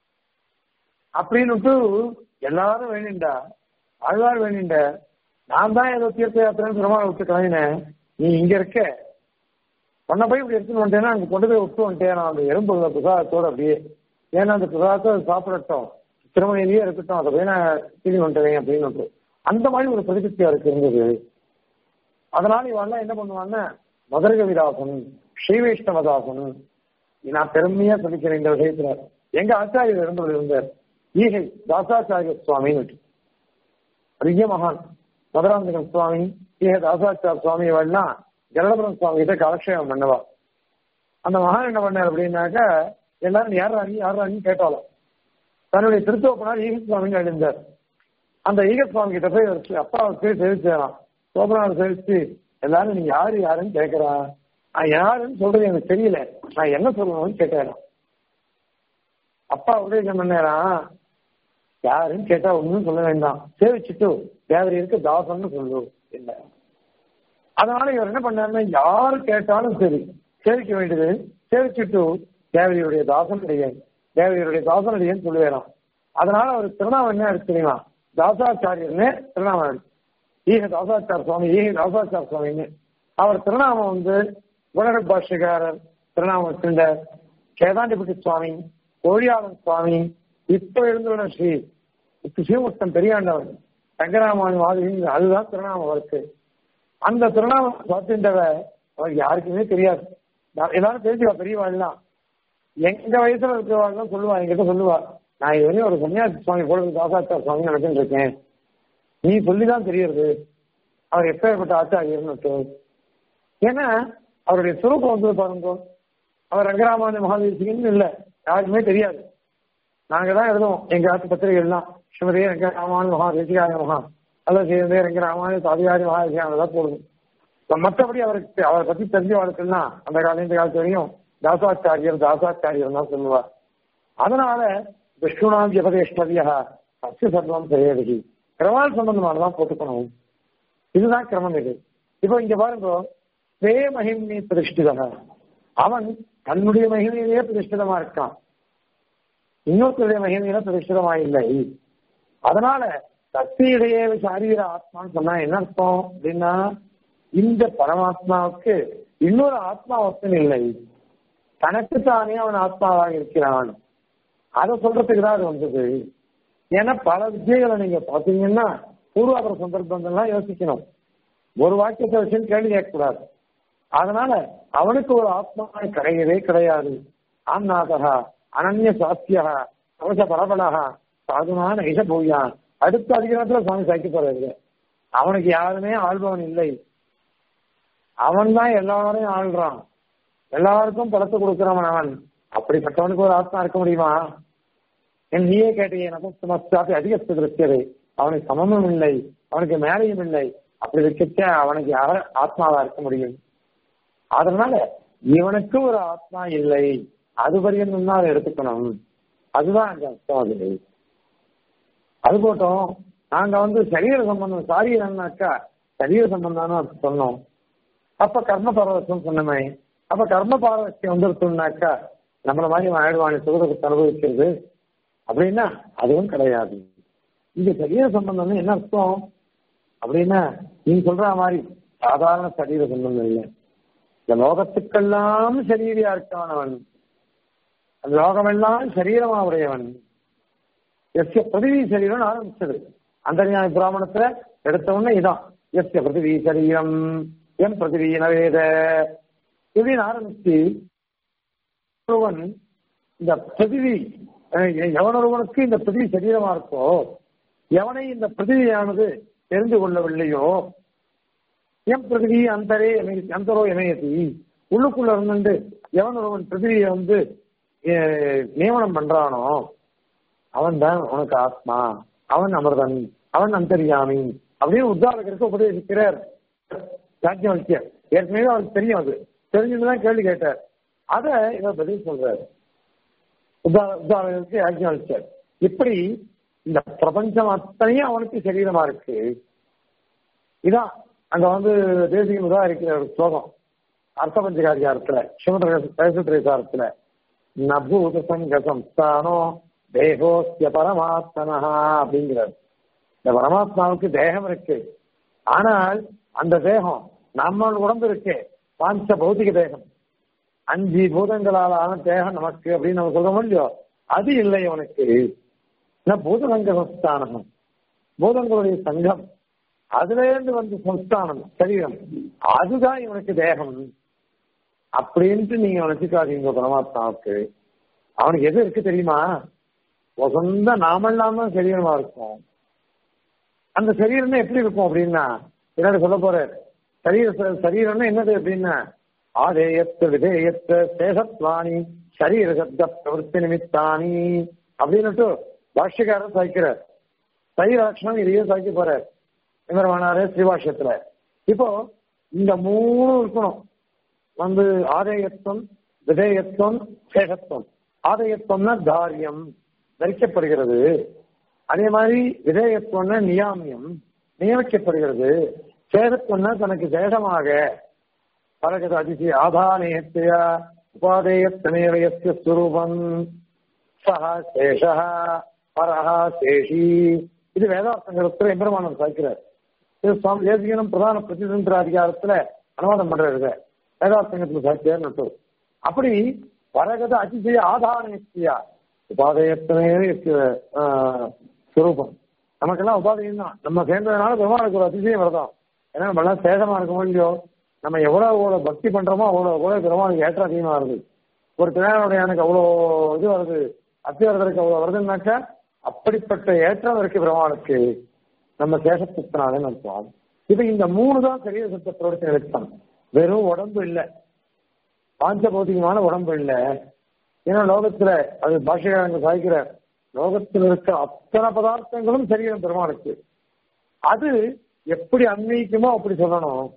அப்படின்னு எல்லாரும் வேணிண்டா ஆழ்வார் வேணிண்ட நான் தான் ஏதோ தீர்த்த யாத்திரைன்னு பெருமாள் விட்டு கிளம்பினேன் நீ இங்க இருக்க உன்னை போய் இப்படி எடுத்துன்னு வந்துட்டேன்னா அங்க கொண்டு போய் விட்டு வந்துட்டேன் நான் அந்த எறும்பு பிரசாதத்தோட அப்படியே ஏன்னா அந்த பிரசாதத்தை அது சாப்பிடட்டும் திருமணிலேயே இருக்கட்டும் அதை போய் நான் கிளி வந்துட்டேன் அப்படின்னு ஒன்று. அந்த மாதிரி ஒரு பிரதிபத்தி அவருக்கு இருந்தது அதனால இவெல்லாம் என்ன பண்ணுவான்னா மதுரக விதாசன் ஸ்ரீவைஷ்ணவதாசன் நான் பெருமையா சொல்லிக்கிறேன் இந்த விஷயத்துல எங்க ஆச்சாரியர் இருந்தவர் இருந்தார் ஈகை தாசாச்சாரிய சுவாமின்னு பெரிய மகான் மதுராந்தகன் சுவாமி ஈகை தாசாச்சார சுவாமி எல்லாம் ஜலபுரம் சுவாமி கிட்ட காலக்ஷேபம் பண்ணவா அந்த மகான் என்ன பண்ணார் அப்படின்னாக்க எல்லாரும் யார் ராணி யார் ராணின்னு கேட்டாலும் தன்னுடைய திருத்தோப்பனார் ஈக சுவாமின்னு எழுந்தார் அந்த ஈக சுவாமி கிட்ட போய் வச்சு அப்பாவை போய் தெரிவிச்சாராம் சோபனார் தெரிவிச்சு எல்லாரும் நீ யாரு யாருன்னு கேட்கிறா நான் யாருன்னு சொல்றது எனக்கு தெரியல நான் என்ன சொல்லணும்னு கேட்டேன் அப்பா உபதேசம் பண்ணாராம் யாருன்னு கேட்டா ஒண்ணும் சொல்ல வேண்டாம் சேவிச்சுட்டு தேவரியருக்கு தாசன்னு சொல்லு இல்ல அதனால இவர் என்ன பண்ணாருன்னா யாரு கேட்டாலும் சரி சேவிக்க வேண்டியது சேவிச்சுட்டு தேவரியுடைய தாசனுடைய தேவரியுடைய தாசனுடையன்னு சொல்லுவேறாம் அதனால அவர் திருநாமம் என்ன எடுத்துக்கலாம் தாசாச்சாரியர்னு திருநாமம் இருக்கு ஈக தாசாச்சார சுவாமி ஈக தாசாச்சார சுவாமின்னு அவர் திருநாமம் வந்து குணர பாஷ்யக்காரர் திருநாமம் வச்சிருந்த கேதாண்டிபுட்டி சுவாமி கோழியாளன் சுவாமி இப்ப இருந்துள்ள ஸ்ரீ ஸ்ரீமுத்தம் பெரியாண்டவர் ரங்கராமாயணம் மாதிரி அதுதான் திருநாமம் அவருக்கு அந்த திருநாமம் பார்த்துட்டவ அவருக்கு யாருக்குமே தெரியாது எல்லாரும் தெரிஞ்சுவா பெரியவாள்லாம் எங்க வயசுல இருக்கிறவாள்லாம் சொல்லுவா என்கிட்ட சொல்லுவா நான் இதுவரையும் ஒரு சன்னியாசி சுவாமி போல தாசாச்சார சுவாமி நடத்திட்டு இருக்கேன் நீ சொல்லிதான் தெரியறது அவர் எப்பேற்பட்ட ஆச்சாரியர்னு ஏன்னா அவருடைய சுரூபம் வந்து பாருங்க அவர் ரங்கராமாயண மகாதேசிகன்னு இல்லை யாருக்குமே தெரியாது நாங்க தான் எழுதுவோம் எங்க ஆத்து பத்திரிகைகள்லாம் ஸ்ரீமதே ரங்கராமாயண மகாதேசிகாய மகா அல்லது ஸ்ரீமதே ரங்கராமாயண சாதிகாரி மகாதேசிகான தான் போடுவோம் மற்றபடி அவருக்கு அவரை பத்தி தெரிஞ்சவர்களுக்குன்னா அந்த காலம் இந்த காலத்து வரையும் தாசாச்சாரியர் தாசாச்சாரியர் தான் சொல்லுவார் அதனால விஷ்ணுனாம் ஜபதேஷ்டவியா அச்சு சர்வம் செய்யவிதி கிரமால் சம்பந்தமானதான் போட்டுக்கணும் இதுதான் கிரமம் இது இப்போ இங்க பாருங்க ஸ்வே மகிமை பிரதிஷ்டிதா அவன் தன்னுடைய மகிமையிலேயே பிரதிஷ்டிதமா இருக்கான் இன்னொருத்தருடைய மகிமையில பிரதிஷ்டிதமா இல்லை அதனால சக்தியிடையே சாரீர ஆத்மான்னு சொன்னா என்ன அர்த்தம் அப்படின்னா இந்த பரமாத்மாவுக்கு இன்னொரு ஆத்மா ஒத்தன் இல்லை தனக்கு தானே அவன் ஆத்மாவாக இருக்கிறான் அதை சொல்றதுக்கு தான் அது வந்தது ஏன்னா பல வித்தியைகளை நீங்க பாத்தீங்கன்னா பூர்வாபர சந்தர்ப்பங்கள்லாம் யோசிக்கணும் ஒரு வாக்கியத்தை வச்சு கேள்வி கேட்கக்கூடாது அதனால அவனுக்கு ஒரு ஆத்மா கிடையவே கிடையாது ஆம்நாதகா அனன்ய சாத்தியா அவச பரபலகா சாதுனான இச போயான் அடுத்த அதிகாரத்துல சுவாமி சாய்க்க போறது அவனுக்கு யாருமே ஆள்பவன் இல்லை அவன் தான் எல்லாரையும் ஆள்றான் எல்லாருக்கும் பலத்தை கொடுக்கிறவன் அவன் அப்படிப்பட்டவனுக்கு ஒரு ஆத்மா இருக்க முடியுமா என் நீயே கேட்டீங்க நமக்கு மஸ்தாப்பி அதிகஸ்து திருஷ்யது அவனுக்கு சமமும் இல்லை அவனுக்கு மேலையும் இல்லை அப்படி வச்சுட்டு அவனுக்கு யார ஆத்மாவா இருக்க முடியும் அதனால இவனுக்கு ஒரு ஆத்மா இல்லை அது வரையும் தான் அதை எடுத்துக்கணும் அதுதான் அங்க அர்த்தம் அது அது போட்டோம் நாங்க வந்து சரீர சம்பந்தம் சாரீரம்னாக்கா சரீர சம்பந்தம்னு சொன்னோம் அப்ப கர்ம பாரவசம் சொன்னமே அப்ப கர்ம பாரவசியம் வந்துருத்தோம்னாக்கா நம்மள மாதிரி ஆயிடுவானி சுகத்தை அனுபவிக்கிறது அப்படின்னா அதுவும் கிடையாது இங்க சரீர சம்பந்தம் என்ன அர்த்தம் அப்படின்னா நீங்க சொல்ற மாதிரி சாதாரண சரீர சம்பந்தம் இல்லை இந்த லோகத்துக்கெல்லாம் சரீரியா இருக்கானவன் அந்த லோகமெல்லாம் சரீரமா உடையவன் எஸ்ய பிரதிவி சரீரம் ஆரம்பிச்சது அந்தர்யாமி பிராமணத்துல எடுத்த உடனே இதான் எஸ்ய பிரதிவி சரீரம் எம் பிரதிவி நவேத இப்படின்னு ஆரம்பிச்சு ஒருவன் இந்த பிரதிவி எவனொருவனுக்கு இந்த பிரதிவி சரீரமா இருக்கோ எவனை இந்த பிரதிவியானது தெரிந்து கொள்ளவில்லையோ எம் பிரதிவி அந்தரே அந்தரோ இமயத்தி உள்ளுக்குள்ள இருந்து எவன் ஒருவன் பிரதிவியை வந்து நியமனம் பண்றானோ அவன் தான் உனக்கு ஆத்மா அவன் அமிர்தன் அவன் அந்தரியாமி அப்படின்னு உத்தாரகருக்கு உபதேசிக்கிறார் ராஜ்யவல்யர் ஏற்கனவே அவருக்கு தெரியும் அது தெரிஞ்சுதான் கேள்வி கேட்டார் அத இவர் பதில் சொல்றாரு உத்தாரகருக்கு யாஜ்யவல்யர் இப்படி இந்த பிரபஞ்சம் அத்தனையும் அவனுக்கு சரீரமா இருக்கு இதான் அங்க வந்து தேசியம் தான் இருக்கிற ஒரு ஸ்லோகம் அர்த்த பஞ்சகாரியாரத்துல சிவந்திரேசாரத்துல நபூத சங்க சம்ஸ்தானோ தேகோஸ்ய பரமாத்மனா அப்படிங்கிறார் இந்த பரமாத்மாவுக்கு தேகம் இருக்கு ஆனால் அந்த தேகம் நம்ம உடம்பு இருக்கு பாஞ்ச பௌதிக தேகம் அஞ்சு பூதங்களால் ஆன தேகம் நமக்கு அப்படின்னு நம்ம சொல்ல முடியும் அது இல்லை அவனுக்கு ஏன்னா பூதசங்க சம்ஸ்தானம் பூதங்களுடைய சங்கம் அதுல இருந்து வந்து சம்ஸ்தானம் சரீரம் அதுதான் இவனுக்கு தேகம் அப்படின்ட்டு நீங்க நினைச்சுக்காதீங்க பரமாத்மாவுக்கு அவனுக்கு எது இருக்கு தெரியுமா சொந்த நாமெல்லாம் தான் சரீரமா இருக்கும் அந்த சரீரம்னா எப்படி இருக்கும் அப்படின்னா என்னோட சொல்ல போற சரீர சரீரம்னா என்னது அப்படின்னா ஆதேயத்த விதேயத்த சேஷத்வாணி சரீர சப்த பிரவருத்தி நிமித்தானி அப்படின்னுட்டு பாஷ்யக்காரர் சாய்க்கிறார் சரீர லட்சணம் இதையே சாய்க்க போறார் எமரவானாரே ஸ்ரீபாஷ்யத்துல இப்போ இந்த மூணு இருக்கணும் வந்து ஆதேயத்துவம் விதேயத்துவம் சேஷத்துவம் ஆதேயத்துவம்னா தாரியம் தரிக்கப்படுகிறது அதே மாதிரி விதேயத்துவம்னா நியாமியம் நியமிக்கப்படுகிறது சேதத்துவம்னா தனக்கு சேஷமாக பரகத அதிசி ஆதானேத்திய உபாதேயத்தனேவயஸ்ய ஸ்வரூபம் சஹ சேஷ பரஹ சேஷி இது வேதார்த்தங்களுக்கு எம்பெருமானம் சாய்க்கிறார் இது சுவாமி தேசிகனும் பிரதான பிரதிதந்திர அதிகாரத்துல அனுவாதம் பண்றாரு வேதார்த்தங்கத்துல சாய்க்கிறார் அப்படி பரகத அதிசய ஆதானேத்தியா உபாதயத்தனே சுரூபம் நமக்கெல்லாம் உபாதையும் தான் நம்ம சேர்ந்ததுனால பெருமாளுக்கு ஒரு அதிசயம் வருதான் ஏன்னா நம்ம எல்லாம் சேதமா இருக்க இல்லையோ நம்ம எவ்வளவு எவ்வளவு பக்தி பண்றோமோ அவ்வளவு கூட பெருமாளுக்கு ஏற்ற அதிகமா வருது ஒரு திருநாளுடைய எனக்கு அவ்வளோ இது வருது அத்தியாரதற்கு அவ்வளவு வருதுன்னாக்கா அப்படிப்பட்ட ஏற்றம் இருக்கு பெருமாளுக்கு நம்ம சேஷத்துனாலே அர்த்தம் இப்ப இந்த மூணு தான் சரீர சத்த பிரவர்த்தி நிறுத்தம் வெறும் உடம்பு இல்லை பாஞ்சபௌதிகமான உடம்பு இல்லை ஏன்னா லோகத்துல அது பாஷைக்காரங்க சாய்க்கிற லோகத்தில் இருக்க அத்தனை பதார்த்தங்களும் சரீரம் பெருமாளுக்கு அது எப்படி அன்வயிக்குமோ அப்படி சொல்லணும்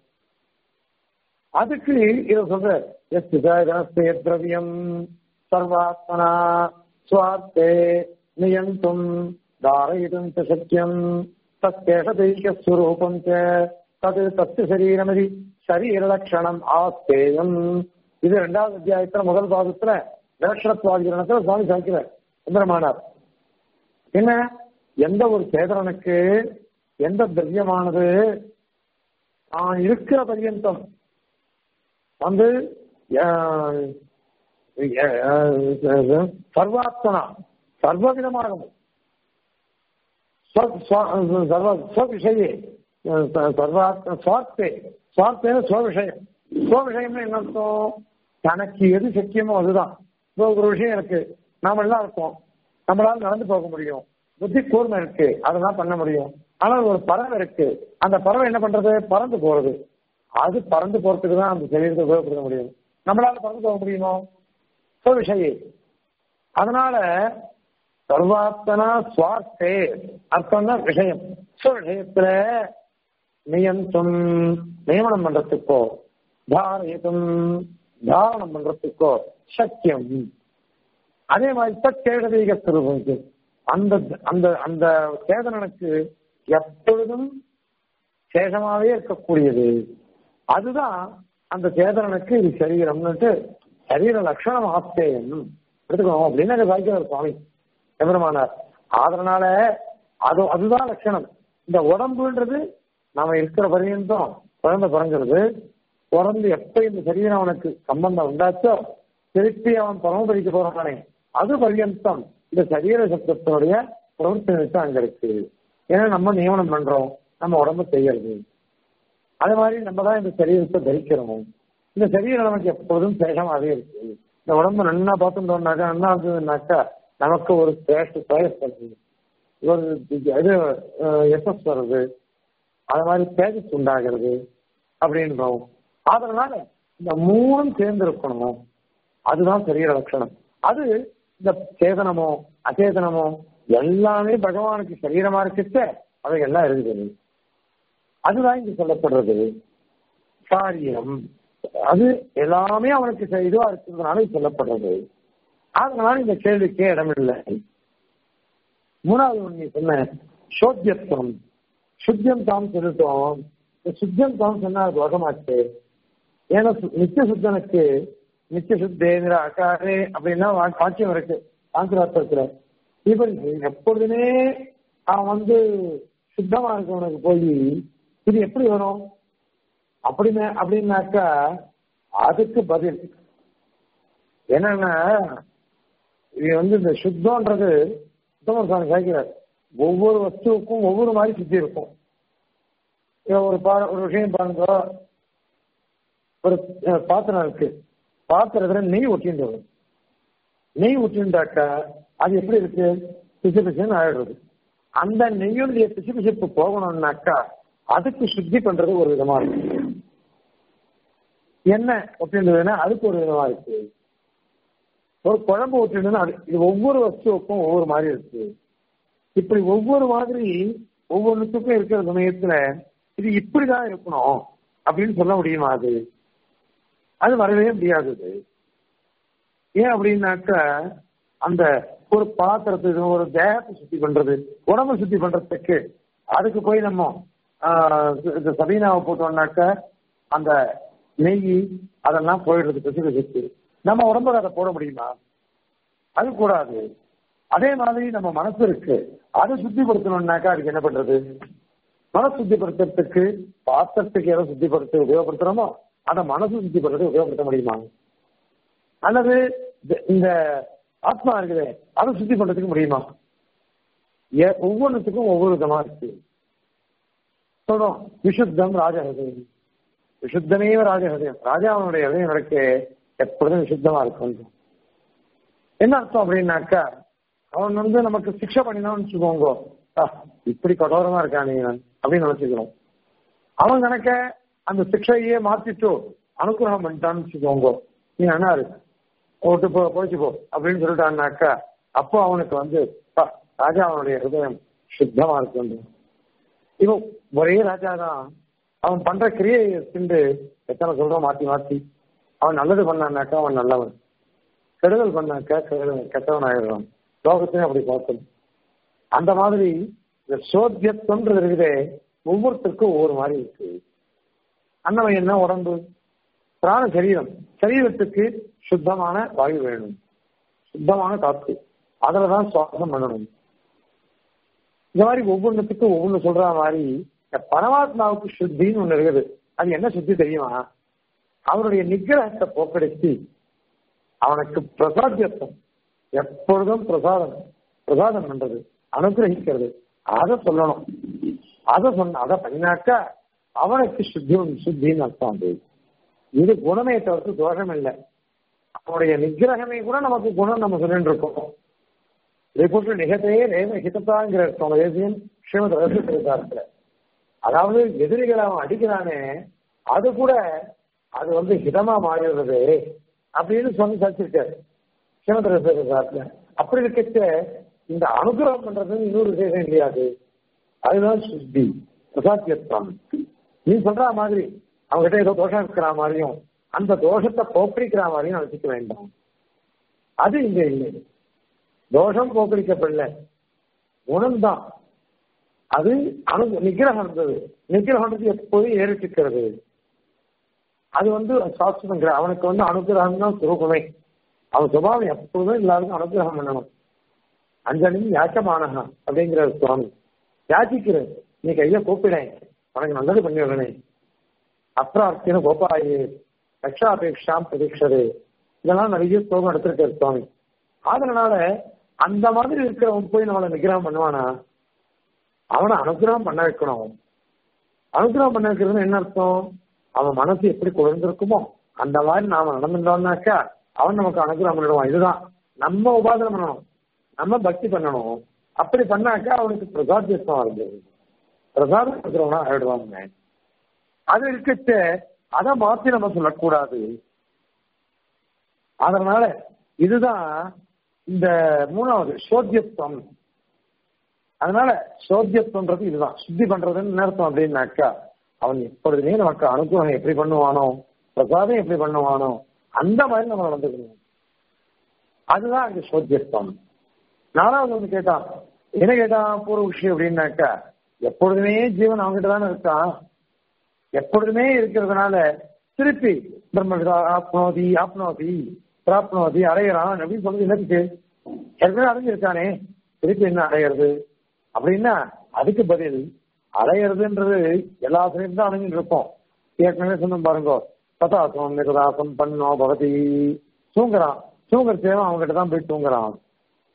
அதுக்கு இத சொல்ற எஸ் திரவியம் சர்வாத்மனா சுவார்த்தே நியந்தும் தாரயிதும் சக்கியம் தத்தேஷதைகஸ்வரூபம் தது தத்து சரீரமதி சரீரலட்சணம் ஆஸ்தேயம் இது ரெண்டாவது அத்தியாயத்துல முதல் பாகத்துல விலட்சணத்துவாதிகரணத்துல சுவாமி சாய்க்கிறார் சுந்தரமானார் என்ன எந்த ஒரு சேதனனுக்கு எந்த திரவியமானது தான் இருக்கிற பரியந்தம் வந்து சர்வாத்மனா சர்வவிதமாகவும் ஸ்வவிஷயே சர்வாத்ம சுவார்த்தே சுவார்த்தேன ஸ்வவிஷயம் ஸ்வவிஷயம்னு என்ன அர்த்தம் தனக்கு எது சக்கியமோ அதுதான் இப்போ ஒரு விஷயம் இருக்கு நாம எல்லாம் இருக்கோம் நம்மளால நடந்து போக முடியும் புத்தி கூர்மை இருக்கு அதெல்லாம் பண்ண முடியும் ஆனால் ஒரு பறவை இருக்கு அந்த பறவை என்ன பண்றது பறந்து போறது அது பறந்து போறதுக்கு தான் அந்த சரீரத்தை உபயோகப்படுத்த முடியும் நம்மளால பறந்து போக முடியுமோ சோ விஷயே அதனால சர்வாத்தனா சுவார்த்தே அர்த்தம் தான் விஷயம் சோ விஷயத்துல நியந்தம் நியமனம் பண்றதுக்கோ தாரயத்தும் தாரணம் பண்றதுக்கோ சக்கியம் அதே மாதிரி தற்சேடதீக சுரூபம் அந்த அந்த அந்த சேதனனுக்கு எப்பொழுதும் சேஷமாவே இருக்கக்கூடியது அதுதான் அந்த சேதனனுக்கு இது சரீரம்னுட்டு சரீர லட்சணம் ஆஸ்தேயம் எடுத்துக்கணும் அப்படின்னு சாய்க்கிறார் சுவாமி எபெருமானார் அதனால அது அதுதான் லட்சணம் இந்த உடம்புன்றது நாம இருக்கிற பரியந்தம் குழந்தை பிறங்கிறது பிறந்து எப்ப இந்த சரீரம் அவனுக்கு சம்பந்தம் உண்டாச்சோ திருப்பி அவன் பரமபதிக்க போறானே அது பரியந்தம் இந்த சரீர சப்தத்தினுடைய பிரவர்த்தனை அங்க இருக்கு ஏன்னா நம்ம நியமனம் பண்றோம் நம்ம உடம்பு செய்யறது அது மாதிரி நம்ம தான் இந்த சரீரத்தை தரிக்கிறோம் இந்த சரீரம் நமக்கு எப்போதும் சேஷமாவே இருக்கு இந்த உடம்பு நன்னா பார்த்துட்டோம்னாக்கா நன்னா இருந்ததுனாக்கா நமக்கு ஒரு சேஷ சேஷ் வருது ஒரு இது எஃப்எஸ் வருது அது மாதிரி தேஜஸ் உண்டாகிறது அப்படின்றோம் அதனால இந்த மூணும் சேர்ந்து இருக்கணும் அதுதான் சரீர லட்சணம் அது இந்த சேதனமோ அச்சேதனமோ எல்லாமே பகவானுக்கு சரீரமா இருக்கிற அவை எல்லாம் இருக்குது அதுதான் இங்க சொல்லப்படுறது காரியம் அது எல்லாமே அவனுக்கு இதுவா இருக்கிறதுனால சொல்லப்படுறது அதனால இந்த கேள்விக்கே இடமில்லை மூணாவது ஒண்ணு சொன்ன சோத்தியத்துவம் சுத்தியம் தாம் சொல்லிட்டோம் சுத்தியம் தாம் சொன்னா அது வகமாச்சு ஏன்னா நித்திய சுத்தனுக்கு நித்திய சுத்தேந்திர அகாரே அப்படின்னா வாக்கியம் இருக்கு சாந்திராத்திரத்துல இவன் எப்பொழுதுமே அவன் வந்து சுத்தமா இருக்கவனுக்கு போய் இது எப்படி வரும் அப்படின்னு அப்படின்னாக்கா அதுக்கு பதில் என்னன்னா இது வந்து இந்த சுத்தம்ன்றது உத்தமர் சுவாமி சாய்க்கிறார் ஒவ்வொரு வஸ்துவுக்கும் ஒவ்வொரு மாதிரி சுத்தி இருக்கும் இப்ப ஒரு பா ஒரு விஷயம் பாருங்க ஒரு அஹ், பாத்திரம் இருக்கு பாத்திரத்துல நெய் ஒட்டிட்டு வரும் நெய் ஒட்டிண்டாக்கா அது எப்படி இருக்கு பிசு பிசுன்னு ஆயிடுறது அந்த நெய்யுடைய பிசு பிசுப்பு போகணும்னாக்கா அதுக்கு சுத்தி பண்றது ஒரு விதமா இருக்கு என்ன ஒட்டின்றதுன்னா அதுக்கு ஒரு விதமா இருக்கு ஒரு குழம்பு ஒட்டிருந்ததுன்னா அது இது ஒவ்வொரு வஸ்துவுக்கும் ஒவ்வொரு மாதிரி இருக்கு இப்படி ஒவ்வொரு மாதிரி ஒவ்வொன்றுத்துக்கும் இருக்கிற சமயத்துல இது இப்படிதான் இருக்கணும் அப்படின்னு சொல்ல முடியுமா அது அது வரவே முடியாது அது. ஏன் அப்படின்னாக்கா அந்த ஒரு பாத்திரத்துக்கு ஒரு தேகத்தை சுத்தி பண்றது உடம்பு சுத்தி பண்றதுக்கு அதுக்கு போய் நம்ம ஆஹ், இந்த சபீனாவை போட்டோம்னாக்க அந்த நெய் அதெல்லாம் போயிடுறது பிசு பிசுக்கு நம்ம உடம்புல அதை போட முடியுமா அது கூடாது அதே மாதிரி நம்ம மனசு இருக்கு அதை சுத்திப்படுத்தணும்னாக்கா அதுக்கு என்ன பண்றது மனசு சுத்திப்படுத்துறதுக்கு பாத்திரத்துக்கு எதை சுத்திப்படுத்த உபயோகப்படுத்துறோமோ அந்த மனசு சுத்திப்படுறது உபயோகப்படுத்த முடியுமா அல்லது இந்த- இந்த ஆத்மா இருக்குது அதை சுத்தி பண்றதுக்கு முடியுமா ஏ- ஒவ்வொன்றுத்துக்கும் ஒவ்வொரு விதமா இருக்கு சொல்றோம் விசுத்தம் ராஜஹதயம் விசுத்தமேவ ராஜஹதயம் ராஜாவனுடைய ஹதயம் நடக்க எப்பொழுதும் விசுத்தமா இருக்கும் என்ன அர்த்தம் அப்படின்னாக்கா அவன் வந்து நமக்கு சிக்ஷை பண்ணினான்னு வச்சுக்கோங்க ஆ, இப்படி கடோரமா இருக்கானே இவன் அப்படின்னு நினைச்சுக்கிறோம் அவன் கணக்க அந்த சிக்ஷையே மாத்திட்டு அனுகிரகம் பண்ணிட்டான்னு வச்சுக்கோங்க நீ என்ன இருக்கு ஓட்டு போ போச்சு போ அப்படின்னு சொல்லிட்டான்னாக்கா அப்போ அவனுக்கு வந்து "பா, ராஜா அவனுடைய ஹிருதயம் சுத்தமா இருக்கு இவன் ஒரே ராஜா தான் அவன் பண்ற கிரியை திண்டு எத்தனை சொல்றோம் மாத்தி மாத்தி அவன் நல்லது பண்ணான்னாக்கா அவன் நல்லவன் கெடுதல் பண்ணாக்கா கெடுதல் கெட்டவன் ஆயிடுறான் லோகத்தையும் அப்படி பார்க்கணும் அந்த மாதிரி இந்த சோத்தியத்துவன்றது இருக்குதே ஒவ்வொருத்தருக்கும் ஒவ்வொரு மாதிரி இருக்கு அன்னவன் என்ன உடம்பு பிராண சரீரம் சரீரத்துக்கு சுத்தமான வாயு வேணும் சுத்தமான காத்து அதுலதான் சுவாசம் பண்ணணும் இந்த மாதிரி ஒவ்வொன்றுத்துக்கும் ஒவ்வொன்று சொல்ற மாதிரி இந்த பரமாத்மாவுக்கு சுத்தின்னு ஒண்ணு இருக்குது அது என்ன சுத்தி தெரியுமா அவருடைய நிகிரகத்தை போக்கடிச்சு அவனுக்கு பிரசாத்தியத்துவம் எப்பொழுதும் பிரசாதம் பிரசாதம் பண்றது அனுகிரகிக்கிறது அதை சொல்லணும் அதை சொன்ன அதை பண்ணினாக்கா அவனுக்கு சுத்தி சுத்தின்னு அர்த்தம் அது இது குணமே தவிர்த்து தோஷம் இல்லை அவனுடைய நிகிரகமே கூட நமக்கு குணம் நம்ம சொல்லிட்டு இருக்கோம் ரிபுட்டு நிகத்தையே ரேம ஹிதத்தாங்கிற சுவாமி தேசியன் ஸ்ரீமத் ரகசியத்தில் அதாவது எதிரிகளை அவன் அடிக்கிறானே அது கூட அது வந்து ஹிதமா மாறிடுறது அப்படின்னு சொல்லி சச்சிருக்காரு ஸ்ரீமத் ரகசியத்தில் அப்படி இருக்கச்ச இந்த அனுகிரகம் பண்றது இன்னொரு விசேஷம் கிடையாது அதுதான் சுத்தி பிரசாத்தியத்துவம் நீ சொல்ற மாதிரி அவங்ககிட்ட ஏதோ தோஷம் இருக்கிற மாதிரியும் அந்த தோஷத்தை போக்கடிக்கிற மாதிரியும் நினைச்சுக்க வேண்டாம் அது இங்க இல்லை தோஷம் போக்கடிக்கப்படல குணம்தான் அது அனு நிகிரகம் இருந்தது நிகிரகம்ன்றது எப்போதும் ஏறிட்டுக்கிறது அது வந்து சாஸ்திரங்கிற அவனுக்கு வந்து அனுகிரகம் தான் சுரூபமே அவன் சுபாவம் எப்போதும் எல்லாருக்கும் அனுகிரகம் பண்ணணும் அஞ்சலி யாச்சமானகா அப்படிங்கிற சுவாமி யாச்சிக்கிறது நீ கையில கூப்பிடேன் உனக்கு நல்லது பண்ணி விடனே அப்ரார்த்தின கோபாயே ரக்ஷாபேக்ஷாம் பிரதீட்சது இதெல்லாம் நிறைய ஸ்லோகம் எடுத்திருக்காரு சுவாமி அதனால அந்த மாதிரி இருக்கிறவன் போய் நம்மளை நிகிரகம் பண்ணுவானா அவனை அனுகிரகம் பண்ண வைக்கணும் அனுகிரகம் பண்ண வைக்கிறதுன்னு என்ன அர்த்தம் அவன் மனசு எப்படி குளிர்ந்திருக்குமோ அந்த மாதிரி நாம நடந்துட்டோம்னாக்கா அவன் நமக்கு அனுகிரகம் பண்ணிடுவான் இதுதான் நம்ம உபாதனம் பண்ணணும் நம்ம பக்தி பண்ணணும் அப்படி பண்ணாக்கா அவனுக்கு பிரசாத்தியத்துவம் வருது பிரசாதம் இருக்கிறவனா ஆயிடுவாங்க அது இருக்கச்ச அதை மாத்தி நம்ம சொல்லக்கூடாது அதனால இதுதான் இந்த மூணாவது சோத்தியத்துவம் அதனால சோத்தியத்துவன்றது இதுதான் சுத்தி பண்றதுன்னு என்ன அர்த்தம் அப்படின்னாக்கா அவன் எப்பொழுதுமே நமக்கு அனுகிரகம் எப்படி பண்ணுவானோ பிரசாதம் எப்படி பண்ணுவானோ அந்த மாதிரி நம்ம நடந்துக்கணும் அதுதான் அங்க சோத்தியத்துவம் நாலாவது வந்து கேட்டான் என்ன கேட்டான் பூர்வ விஷயம் அப்படின்னாக்கா எப்பொழுதுமே ஜீவன் அவங்ககிட்ட தானே இருக்கான் எப்பொழுதுமே இருக்கிறதுனால திருப்பி பிரம்ம ஆப்னோதி ஆப்னோதி பிராப்னோதி அடையிறான் அப்படின்னு சொல்றது என்னத்துக்கு ஏற்கனவே அடைஞ்சிருக்கானே திருப்பி என்ன அடையிறது அப்படின்னா அதுக்கு பதில் அடையிறதுன்றது எல்லா சமயம் தான் அடைஞ்சிட்டு இருப்போம் ஏற்கனவே சொன்ன பாருங்க பதாசம் நிகதாசம் பண்ணோ பகதி தூங்குறான் தூங்குற சேவை அவங்ககிட்ட தான் போய் தூங்குறான்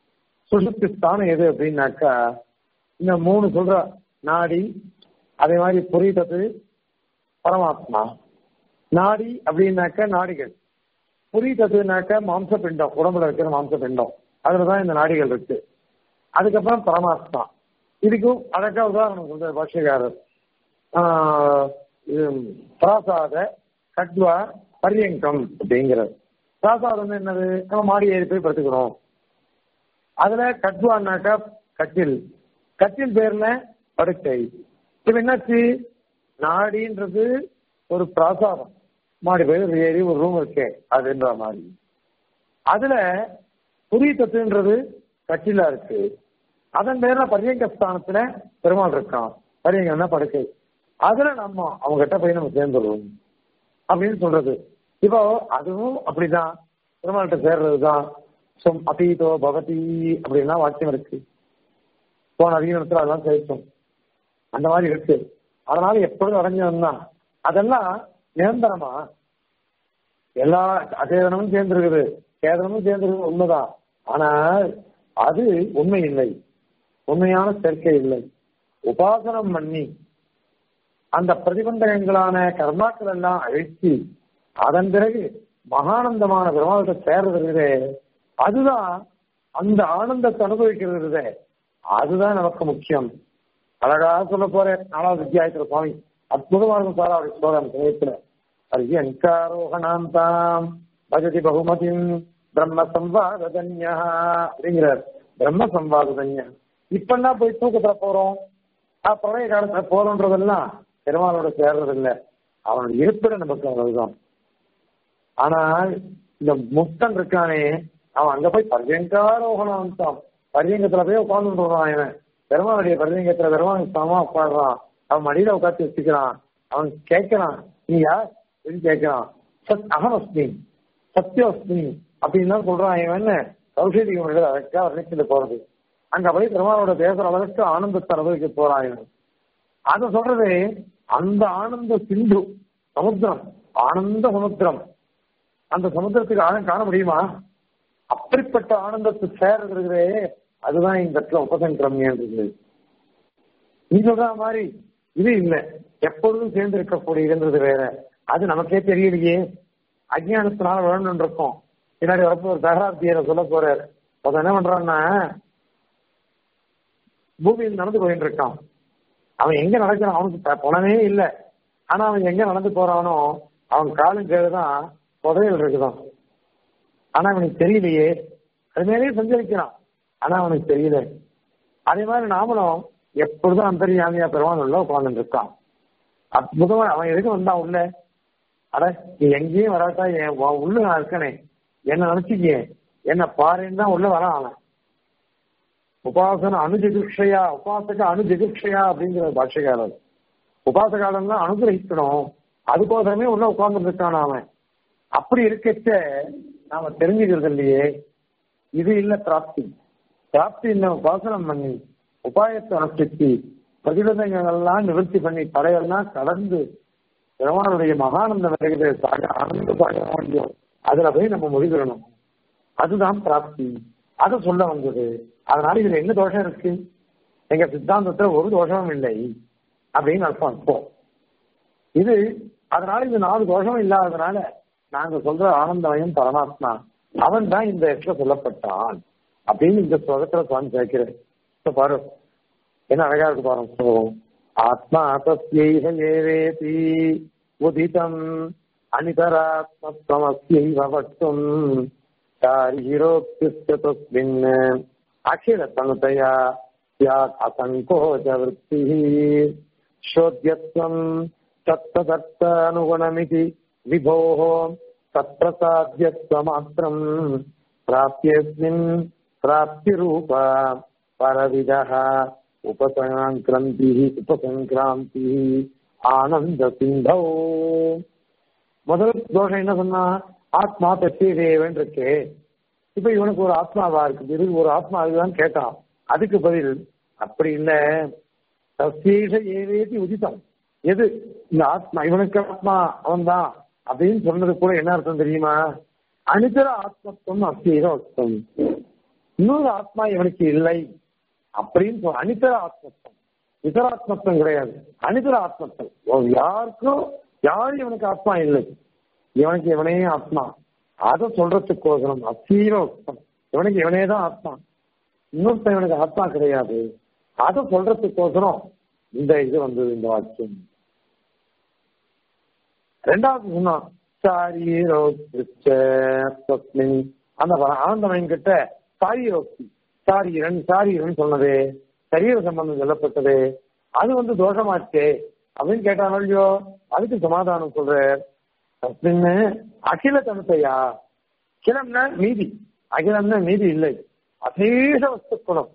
சுஷுப்தி ஸ்தானம் எது அப்படின்னாக்கா இந்த மூணு சொல்ற நாடி அதே மாதிரி புரிதத்து பரமாத்மா நாடி அப்படின்னாக்க நாடிகள் புரிதத்துனாக்க மாம்ச பிண்டம் உடம்புல இருக்கிற மாம்ச பிண்டம் அதுலதான் இந்த நாடிகள் இருக்கு அதுக்கப்புறம் பரமாத்மா இதுக்கும் அழகா உதாரணம் சொல்ற பாஷ்யக்காரர் ஆஹ் இது பிராசாத கட்வா பரியங்கம் அப்படிங்கிறது பிராசாதம் என்னது நம்ம மாடி ஏறி போய் படுத்துக்கிறோம் அதுல கட்வான்னாக்கா கட்டில் கட்டில் பேர்ல படுக்கை இப்ப என்னாச்சு நாடின்றது ஒரு பிராசாதம் மாடி போய் ஏறி ஒரு ரூம் இருக்கே அதுன்ற மாதிரி அதுல புரிய தத்துன்றது கட்டிலா இருக்கு அதன் பேர்ல பரியங்க ஸ்தானத்துல பெருமாள் இருக்கான் பரியங்கன்னா படுக்கை அதுல நம்ம அவங்க கிட்ட போய் நம்ம சேர்ந்துருவோம் அப்படின்னு சொல்றது இப்போ அதுவும் அப்படிதான் பெருமாள்கிட்ட சேர்றதுதான் சொம் அபீதோ பவதி அப்படின்னா வாக்கியம் இருக்கு போன அதிகாரத்துல அதெல்லாம் சேர்த்தோம் அந்த மாதிரி இருக்கு அதனால எப்பொழுதும் அடைஞ்சவன் தான் அதெல்லாம் நிரந்தரமா எல்லா அசேதனமும் சேர்ந்திருக்குது சேதனமும் சேர்ந்திருக்குது உண்மைதான் ஆனால் அது உண்மை இல்லை உண்மையான சேர்க்கை இல்லை உபாசனம் பண்ணி அந்த பிரதிபந்தகங்களான கர்மாக்கள் எல்லாம் அழித்து அதன் பிறகு மகானந்தமான பெருமாளத்தை சேர்றது அதுதான் அந்த ஆனந்தத்தை அனுபவிக்கிறது அதுதான் நமக்கு முக்கியம் அழகாக சொல்ல போறேன் நாலாவது அத்தியாயத்துல சுவாமி அற்புதமா இருக்கும் சார் அவருடைய ஸ்லோகம் சமயத்துல அரியங்காரோகணாந்தாம் பஜதி பகுமதிம் பிரம்ம சம்வாதன்யா அப்படிங்கிறார் பிரம்ம சம்வாதன்யா இப்பன்னா போய் தூக்கத்துல போறோம் ஆஹ் பிரளய காலத்துல போறோன்றதெல்லாம் பெருமாளோட சேர்றது இல்ல அவனோட இருப்பிட நமக்கு அவ்வளவுதான் ஆனால் இந்த முக்தன் இருக்கானே அவன் அங்க போய் பர்யங்காரோகணாந்தாம் பர்யங்கத்துல போய் உட்கார்ந்துருவான் இவன் பெருமாளுடைய பர்யங்கத்துல பெருமாள் சமமா உட்காடுறான் அவன் மடியில உட்காந்து வச்சுக்கிறான் அவன் கேட்கிறான் நீ யார் அப்படின்னு கேட்கிறான் சத் அகமஸ்மி சத்யோஸ்மி அப்படின்னு சொல்றான் இவன் கௌஷதிகம் அதற்காக வர்ணிச்சுட்டு போறது அங்க போய் பெருமாளோட பேசுற அளவுக்கு ஆனந்தத்தை அனுபவிக்க போறான் இவன் அத சொல்றது அந்த ஆனந்த சிந்து சமுத்திரம் ஆனந்த சமுத்திரம் அந்த சமுத்திரத்துக்கு ஆழம் காண முடியுமா அப்படிப்பட்ட ஆனந்தத்தை சேர்றதுங்கிறே அதுதான் இந்த இடத்துல உபசங்கிரமியன்றது நீ சொல்ற மாதிரி இது இல்லை எப்பொழுதும் சேர்ந்து இருக்கக்கூடியதுன்றது வேற அது நமக்கே தெரியலையே அஜ்ஞானத்தினால வேணும்னு இருக்கோம் பின்னாடி வரப்போ ஒரு தகராத்தியரை சொல்ல போறாரு அவன் என்ன பண்றான்னா பூமியில் நடந்து போயிட்டு இருக்கான் அவன் எங்க நடக்கிறான் அவனுக்கு பணமே இல்லை ஆனா அவன் எங்க நடந்து போறானோ அவன் காலும் கேடுதான் புதையல் இருக்குதான் ஆனா அவனுக்கு தெரியலையே அது மேலேயே சஞ்சரிக்கிறான் ஆனா அவனுக்கு தெரியல அதே மாதிரி நாமளும் எப்பொழுதும் அந்தரியாமியா பெருமான் உள்ள உட்கார்ந்து இருக்கான் அற்புதமா அவன் எதுக்கு வந்தான் உள்ள அட நீ எங்கேயும் வராட்டா என் உள்ள நான் இருக்கனே என்ன நினைச்சுக்க என்ன பாருன்னு தான் உள்ள வரான் அவன் உபாசன அணுஜிகிருஷையா உபாசக அணுஜிகிருஷையா அப்படிங்கிற பாஷைக்காரர் உபாசகாலம்லாம் அனுகிரகிக்கணும் அதுக்கோசரமே உள்ள உட்கார்ந்து இருக்கான் அவன் அப்படி இருக்கச்ச நாம தெரிஞ்சுக்கிறது இல்லையே இது இல்ல பிராப்தி பிராப்தி என்ன உபாசனம் பண்ணி உபாயத்தை அனுஷ்டித்து பிரதிபந்தங்கள்லாம் நிவர்த்தி பண்ணி தடையெல்லாம் கடந்து பெருமானுடைய மகானந்தம் வருகிறது ஆனந்த சாகம் அதுல போய் நம்ம முடிவிடணும் அதுதான் பிராப்தி அதை சொல்ல வந்தது அதனால இதுல என்ன தோஷம் இருக்கு எங்க சித்தாந்தத்துல ஒரு தோஷமும் இல்லை அப்படின்னு அர்த்தம் இப்போ இது அதனால இந்த நாலு தோஷம் இல்லாததுனால நாங்க சொல்ற ஆனந்தமயம் பரமாத்மா அவன் தான் இந்த இடத்துல சொல்லப்பட்டான் அப்படின்னு இந்த ஸ்லோகத்துல சுவாமி சேர்க்கிறேன் பாரு என்ன அழகா இருக்கு பாருங்க ஸ்லோகம் ஆத்மா தஸ்யைஹ ஏவேதி உதிதம் அனிதராத்மத்வமஸ்யைவ வக்தும் சாரீரோக்திஸ்ய தஸ்மின் அகிலதனுதயா ஸ்யாத் அசங்கோஜ விற்த்திः शोध्यत्वम् तत्तदर्थानुगुणमिति विभोः तत्प्रसाद्यत्वमात्रम् प्राप्यस्मिन् प्राप्तिरूप परविदः उपसङ्क्रान्तिः उपसङ्क्रान्तिः ஆனந்த சிந்தோ முதல் தோஷம் என்ன சொன்னா ஆத்மா தத்தியதேவன் இருக்கே இப்ப இவனுக்கு ஒரு ஆத்மாவா இருக்கு இது ஒரு ஆத்மா அதுதான் கேட்டான் அதுக்கு பதில் அப்படி இல்ல தத்தீஷ ஏவேதி உதித்தம் எது இந்த ஆத்மா இவனுக்கு ஆத்மா அவன் தான் அப்படின்னு சொன்னது கூட என்ன அர்த்தம் தெரியுமா அனிதர ஆத்மத்துவம் அஸ்தீர அர்த்தம் இன்னொரு ஆத்மா இவனுக்கு இல்லை அப்படின்னு சொல்ல அனிதர ஆத்மத்துவம் இதராத்மத்துவம் கிடையாது அனிதர ஆத்மத்துவம் யாருக்கும் யாரும் இவனுக்கு ஆத்மா இல்லை இவனுக்கு இவனே ஆத்மா அதை சொல்றதுக்கோசரம் அத்தீவ உத்தம் இவனுக்கு இவனே தான் ஆத்மா இன்னொருத்தன் இவனுக்கு ஆத்மா கிடையாது அதை சொல்றதுக்கோசரம் இந்த இது வந்தது இந்த வாக்கியம் ரெண்டாவது சொன்னான் சாரீரோக்தின் அந்த ஆனந்தமயன் கிட்ட சாரீரோக்தி சாரீரன் சாரீரன் சொன்னது சரீர சம்பந்தம் சொல்லப்பட்டது அது வந்து தோஷமாச்சே அப்படின்னு கேட்டான் இல்லையோ அதுக்கு சமாதானம் சொல்ற தஸ்மின்னு அகில தனுத்தையா அகிலம்னா நீதி அகிலம்னா நீதி இல்லை அசேஷ வஸ்துக்குணம்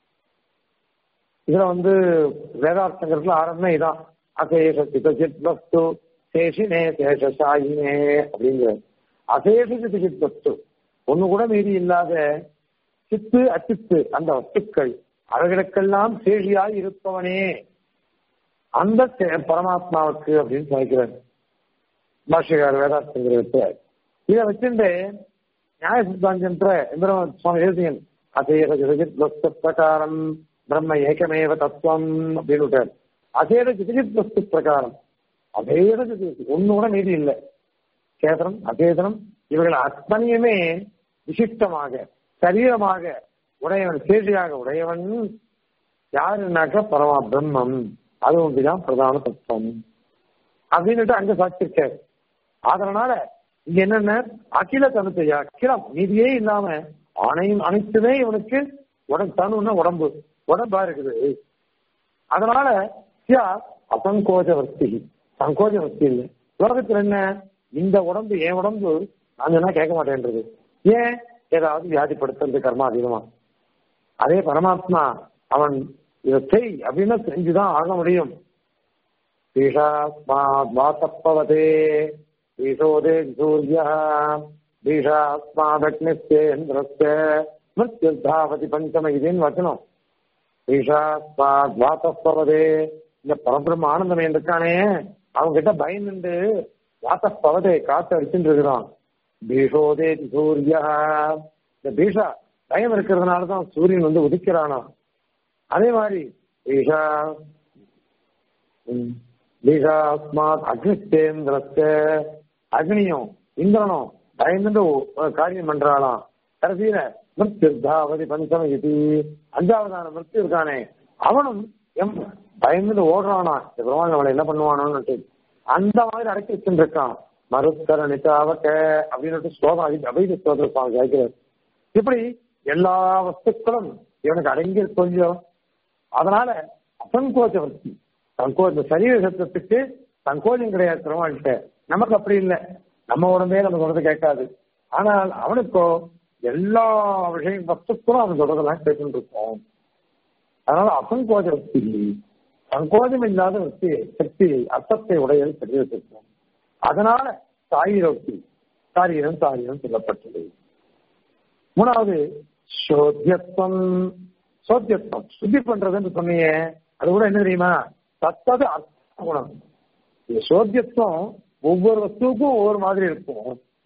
இதுல வந்து வேதார்த்தங்கிறதுல ஆரம்பமே இதான் அசேஷ சிதசித் வஸ்து சேஷினே சேஷசாயினே அப்படிங்கிற அசேஷ சிதசித் வஸ்து ஒண்ணு கூட மீதி இல்லாத சித்து அச்சித்து அந்த வஸ்துக்கள் அவைகளுக்கெல்லாம் சேஷியாய் இருப்பவனே அந்த பரமாத்மாவுக்கு அப்படின்னு சொல்லிக்கிறார் பாஷகார் வேதார்த்தங்கிறத இதை வச்சுட்டு நியாய சித்தாந்தன்ற இந்திரன் சுவாமி தேசியன் அசேஷ சிதசித் வஸ்து பிரகாரம் பிரம்ம ஏகமேவ தத்துவம் அப்படின்னு விட்டார் அசேட சிதஜித் வஸ்து பிரகாரம் அசேட சிதஜித் ஒண்ணு கூட மீதி இல்லை சேதனம் அசேதனம் இவர்கள் அத்தனையுமே விசிஷ்டமாக சரீரமாக உடையவன் சேஷியாக உடையவன் யாருனாக்க பரமா பிரம்மம் அது ஒன்றுதான் பிரதான தத்துவம் அப்படின்னுட்டு அங்க சாட்சிருக்காரு அதனால இங்க என்னென்ன அகில தனுத்தையா அகிலம் மீதியே இல்லாம அனையும் அனைத்துமே இவனுக்கு உடம்பு தனுன்னா உடம்பு உடம்பா இருக்குது அதனால சியா அசங்கோஜ வஸ்தி சங்கோஜ வஸ்தி இல்லை உலகத்துல என்ன இந்த உடம்பு என் உடம்பு நான் சொன்னா கேட்க மாட்டேன்றது ஏன் ஏதாவது வியாதிப்படுத்துறது கர்மா அதிகமா அதே பரமாத்மா அவன் இதை செய் அப்படின்னு செஞ்சுதான் ஆக முடியும் வாசப்பவதே ஈசோதே சூரிய பீஷாஸ்மாதக்னிஸ்தேந்திரஸ்ய மிருத்யுர்தாவதி பஞ்சம இதுன்னு வச்சனம் வாசப்பவதே இந்த பரபிரம்ம ஆனந்தமே இருக்கானே அவங்க கிட்ட பயந்துண்டு வாசப்பவதே காத்து அடிச்சுட்டு இருக்கிறான் பீஷோதே சூரிய இந்த பீஷா பயம் இருக்கிறதுனாலதான் சூரியன் வந்து உதிக்கிறானா அதே மாதிரி பீஷா பீஷாஸ்மாத் அக்னிஸ்தேந்திரஸ்த அக்னியும் இந்திரனும் பயந்துட்டு காரியம் பண்றாளாம் கடைசியில மிருத்யுர்தாவதி பஞ்சம இது அஞ்சாவதான மிருத்யு இருக்கானே அவனும் எம் பயந்துட்டு ஓடுறானா பெருமாள் நம்மளை என்ன பண்ணுவானோன்னு அந்த மாதிரி அடக்கி வச்சுட்டு இருக்கான் மருத்தர நிச்சாவக்க அப்படின்னு ஸ்லோகம் அதி அபைத ஸ்லோகம் சுவாமி கேட்கிறார் இப்படி எல்லா வஸ்துக்களும் இவனுக்கு அடங்கி கொஞ்சம் அதனால அசங்கோச்ச வஸ்தி சங்கோ இந்த சரீர சத்தத்துக்கு சங்கோஜம் கிடையாது பெருமாள்கிட்ட நமக்கு அப்படி இல்லை நம்ம உடம்பே நம்ம சொல்றது கேட்காது ஆனால் அவனுக்கோ எல்லா விஷயம் வஸ்துக்களும் அவன் சொல்றதெல்லாம் கேட்டு இருக்கோம் அதனால அசங்கோஜ வஸ்தி சங்கோஜம் இல்லாத வஸ்தி சக்தி அர்த்தத்தை உடையது சரீரத்திற்கும் அதனால சாயிரோக்தி சாரீரம் சாரீரம் சொல்லப்பட்டது மூணாவது சோத்தியத்துவம் சோத்தியத்துவம் சுத்தி பண்றதுன்னு சொன்னீங்க அது கூட என்ன தெரியுமா தத்தது அர்த்த குணம் சோத்தியத்துவம் ஒவ்வொரு வஸ்துவுக்கும் ஒவ்வொரு மாதிரி இருக்கும்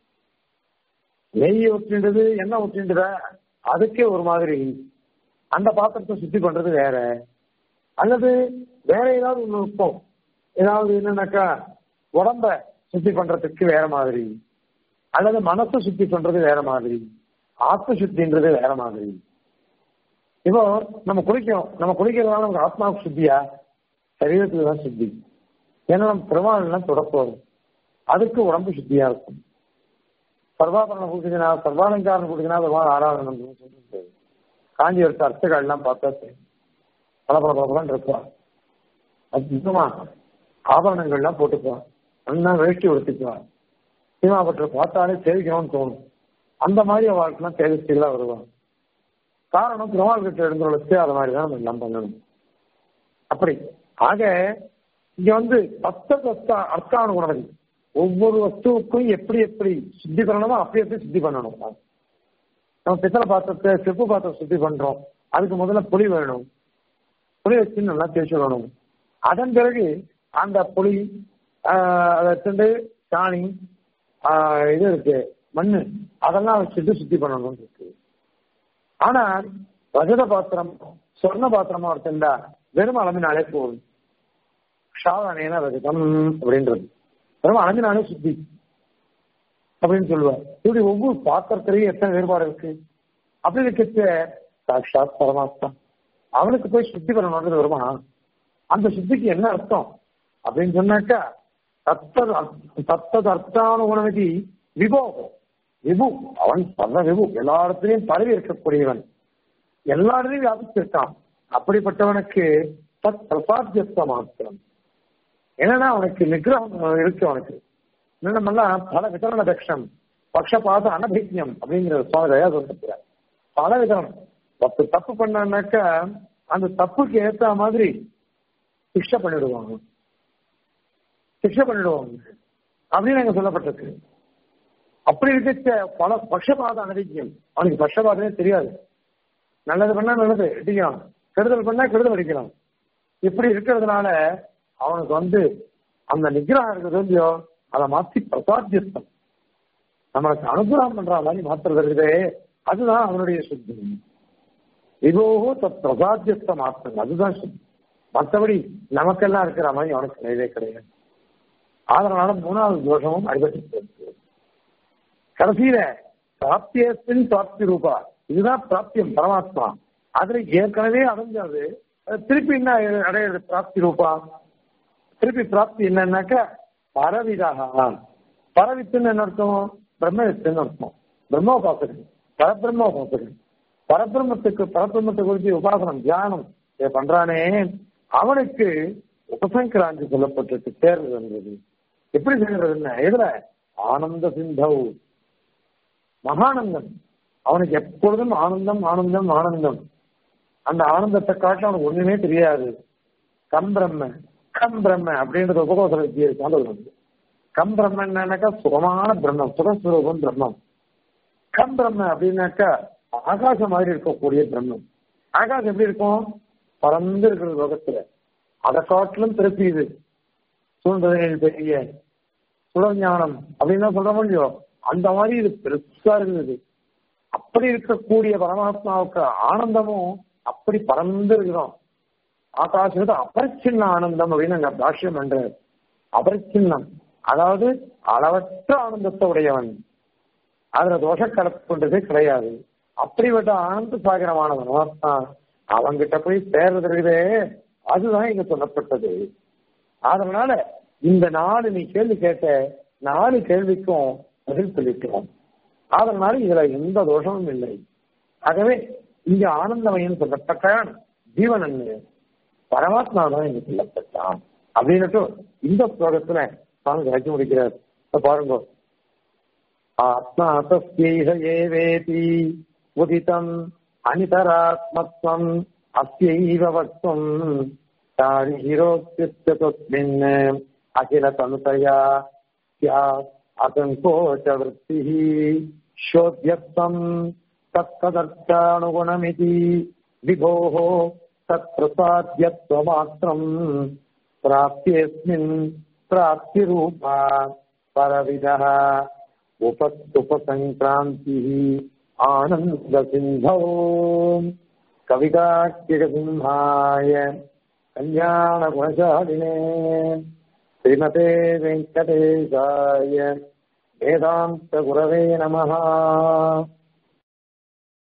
நெய் ஊற்றின்றது எண்ணெய் ஊற்றின்றத அதுக்கே ஒரு மாதிரி அந்த பாத்திரத்தை சுத்தி பண்றது வேற அல்லது வேற ஏதாவது ஒண்ணு இருக்கும் ஏதாவது என்னன்னாக்கா உடம்ப சுத்தி பண்றதுக்கு வேற மாதிரி அல்லது மனசை சுத்தி பண்றது வேற மாதிரி ஆத்ம சுத்தின்றது வேற மாதிரி இப்போ நம்ம குளிக்கிறோம் நம்ம குளிக்கிறதுனால நமக்கு ஆத்மாவுக்கு சுத்தியா சரீரத்துக்கு தான் சுத்தி ஏன்னா நம்ம பெருமாள்லாம் தொடப்போம் அதுக்கு உடம்பு சுத்தியா இருக்கும் சர்வாபரணம் கொடுத்தீங்கன்னா சர்வாலங்காரம் கொடுத்தீங்கன்னா பெருமாள் ஆராதனை சொல்லிட்டு காஞ்சி எடுத்த அர்த்தங்கள்லாம் பார்த்தா பல பல பலப்பலன்னு இருப்பான் அற்புதமா ஆபரணங்கள்லாம் போட்டுக்குவான் நல்லா வேஷ்டி உடுத்திக்குவான் சினிமா பற்ற பார்த்தாலே சேவிக்கணும்னு தோணும் அந்த மாதிரி அவளுக்குலாம் தேவைஸ்டிலாம் வருவான் காரணம் பெருமாள் கிட்ட எழுந்துள்ளச்சு அது மாதிரி தான் நம்ம எல்லாம் பண்ணணும் அப்படி ஆக இங்க வந்து பத்த தத்த அர்த்தானுகுணம் ஒவ்வொரு வஸ்துவுக்கும் எப்படி எப்படி சுத்தி பண்ணணுமோ அப்படி எப்படி சுத்தி பண்ணணும் நம்ம பித்தளை பாத்திரத்தை செப்பு பாத்திரம் சுத்தி பண்றோம் அதுக்கு முதல்ல புளி வேணும் புளி வச்சு நல்லா தேய்ச்சி விடணும் அதன் பிறகு அந்த புளி அதை வச்சுட்டு சாணி இது இருக்கு மண்ணு அதெல்லாம் வச்சுட்டு சுத்தி பண்ணணும் இருக்கு ஆனால் ரஜத பாத்திரம் சொர்ண பாத்திரமா ஒருத்தண்டா வெறும் அளவினாலே போதும் ஷாதானேன ரஜதம் அப்படின்றது வெறும் அளவினாலே சுத்தி அப்படின்னு சொல்லுவார் இப்படி ஒவ்வொரு பாத்திரத்திலையும் எத்தனை வேறுபாடு இருக்கு அப்படி இருக்கிற சாட்சாத் பரமாத்மா அவனுக்கு போய் சுத்தி பண்ணணுன்றது வருமா அந்த சுத்திக்கு என்ன அர்த்தம் அப்படின்னு சொன்னாக்கா தத்தது தத்தது அர்த்தானுகுணவிதி விபோகம் விபு அவன் சர்வ விபு எல்லா இடத்துலையும் பரவி இருக்கக்கூடியவன் எல்லா இடத்துலையும் வியாபிச்சிருக்கான் அப்படிப்பட்டவனுக்கு தத் பிரசாத்தியத்துவ மாத்திரம் என்னன்னா அவனுக்கு நிகிரகம் இருக்கு அவனுக்கு என்னென்னமெல்லாம் பல விதரண தட்சம் பக்ஷபாத அனபிஜம் அப்படிங்கிற சுவாமி தயா சொல்லிருக்கிறார் பல விதரணம் பத்து தப்பு பண்ணான்னாக்கா அந்த தப்புக்கு ஏத்த மாதிரி சிக்ஷை பண்ணிடுவாங்க சிக்ஷை பண்ணிடுவாங்க அப்படின்னு அங்க சொல்லப்பட்டிருக்கு அப்படி இருக்க பல பட்சபாத அனதிக்கம் அவனுக்கு பட்சபாதமே தெரியாது நல்லது பண்ணா நல்லது அடிக்கலாம் கெடுதல் பண்ணா கெடுதல் அடிக்கலாம் இப்படி இருக்கிறதுனால அவனுக்கு வந்து அந்த நிகிரகம் இருக்கிறது இல்லையோ அதை மாத்தி பிரசாத்தியத்தம் நம்மளுக்கு அனுகிரகம் பண்ற மாதிரி மாத்துறது இருக்குதே அதுதான் அவனுடைய சுத்தி விபோகோ தத் பிரசாத்தியத்தை மாத்திரம் அதுதான் சுத்தி மற்றபடி நமக்கெல்லாம் இருக்கிற மாதிரி அவனுக்கு கிடையவே கிடையாது அதனால மூணாவது தோஷமும் அடிபட்டு கடைசியில பிராப்தியத்தின் பிராப்தி ரூபா இதுதான் பிராப்தியம் பரமாத்மா அதுல ஏற்கனவே அடைஞ்சது திருப்பி என்ன அடையிறது பிராப்தி ரூபா திருப்பி பிராப்தி என்னன்னாக்கா பரவிதாக பரவித்துன்னு என்ன அர்த்தம் பிரம்மவித்துன்னு அர்த்தம் பிரம்மோபாசகன் பரபிரம்ம உபாசகன் பரபிரம்மத்துக்கு பரபிரம்மத்தை குறித்து உபாசனம் தியானம் இதை பண்றானே அவனுக்கு உபசங்கராஞ்சி சொல்லப்பட்டிருக்கு சேர்றது எப்படி சேர்றதுன்னா எதுல ஆனந்த சிந்தவ் மகானந்தம் அவனுக்கு எப்பொழுதும் ஆனந்தம் ஆனந்தம் ஆனந்தம் அந்த ஆனந்தத்தை காட்ட அவனுக்கு ஒண்ணுமே தெரியாது கம் பிரம்ம கம் பிரம்ம அப்படின்றது உபகோச வித்தியை சார்ந்தது வந்து கம் பிரம்மன்னாக்கா சுகமான பிரம்மம் சுகஸ்வரூபம் பிரம்மம் கம் பிரம்ம அப்படின்னாக்கா ஆகாசம் மாதிரி இருக்கக்கூடிய பிரம்மம் ஆகாசம் எப்படி இருக்கும் பறந்து இருக்கிற லோகத்துல அதை காட்டிலும் திருப்பி இது சூழ்நிலையில் பெரிய சுடஞானம் அப்படின்னு சொல்ற முடியும் அந்த மாதிரி இது பெருசா இருக்குது அப்படி இருக்கக்கூடிய பரமாத்மாவுக்கு ஆனந்தமும் அப்படி பறந்து இருக்கிறோம் ஆகாசத்து அபரிச்சின்ன ஆனந்தம் அப்படின்னு அங்க பாஷ்யம் பண்றாரு அபரிச்சின்னம் அதாவது அளவற்ற ஆனந்தத்தை உடையவன் அதுல தோஷ கலப்புன்றதே கிடையாது அப்படிப்பட்ட ஆனந்த சாகரமான பரமாத்மா அவங்கிட்ட போய் சேர்றது இருக்குதே அதுதான் இங்க சொல்லப்பட்டது அதனால இந்த நாலு நீ கேள்வி கேட்ட நாலு கேள்விக்கும் பதில் சொல்லிட்டோம் அதனால இதுல எந்த தோஷமும் இல்லை ஆகவே இங்க ஆனந்தமயம் சொல்லப்பட்டான் ஜீவன் பரமாத்மா தான் இங்க சொல்லப்பட்டான் அப்படின்னுட்டு இந்த ஸ்லோகத்துல சுவாமி காட்சி முடிக்கிறார் பாருங்க ஆத்மா தஸ்யைஹ ஏவேதி உதிதம் அனிதராத்மத்வம் அஸ்யைவ வக்தும் தாரிஹிரோத்யுத்தஸ்மின் அகில தனுதயா ஸ்யாத் असङ्कोच वृत्तिः शोध्यत्वम् तत्तदर्थानुगुणमिति विभोः तत्प्रसाद्यत्वमात्रम् प्राप्त्येऽस्मिन् प्राप्तिरूपा परविदः उप उपसङ्क्रान्तिः आनन्दसिन्धौ कविताख्यकसिंहाय कल्याणगुणशालिने श्रीमते वेङ्कटेशाय वेदान्तगुरवे नमः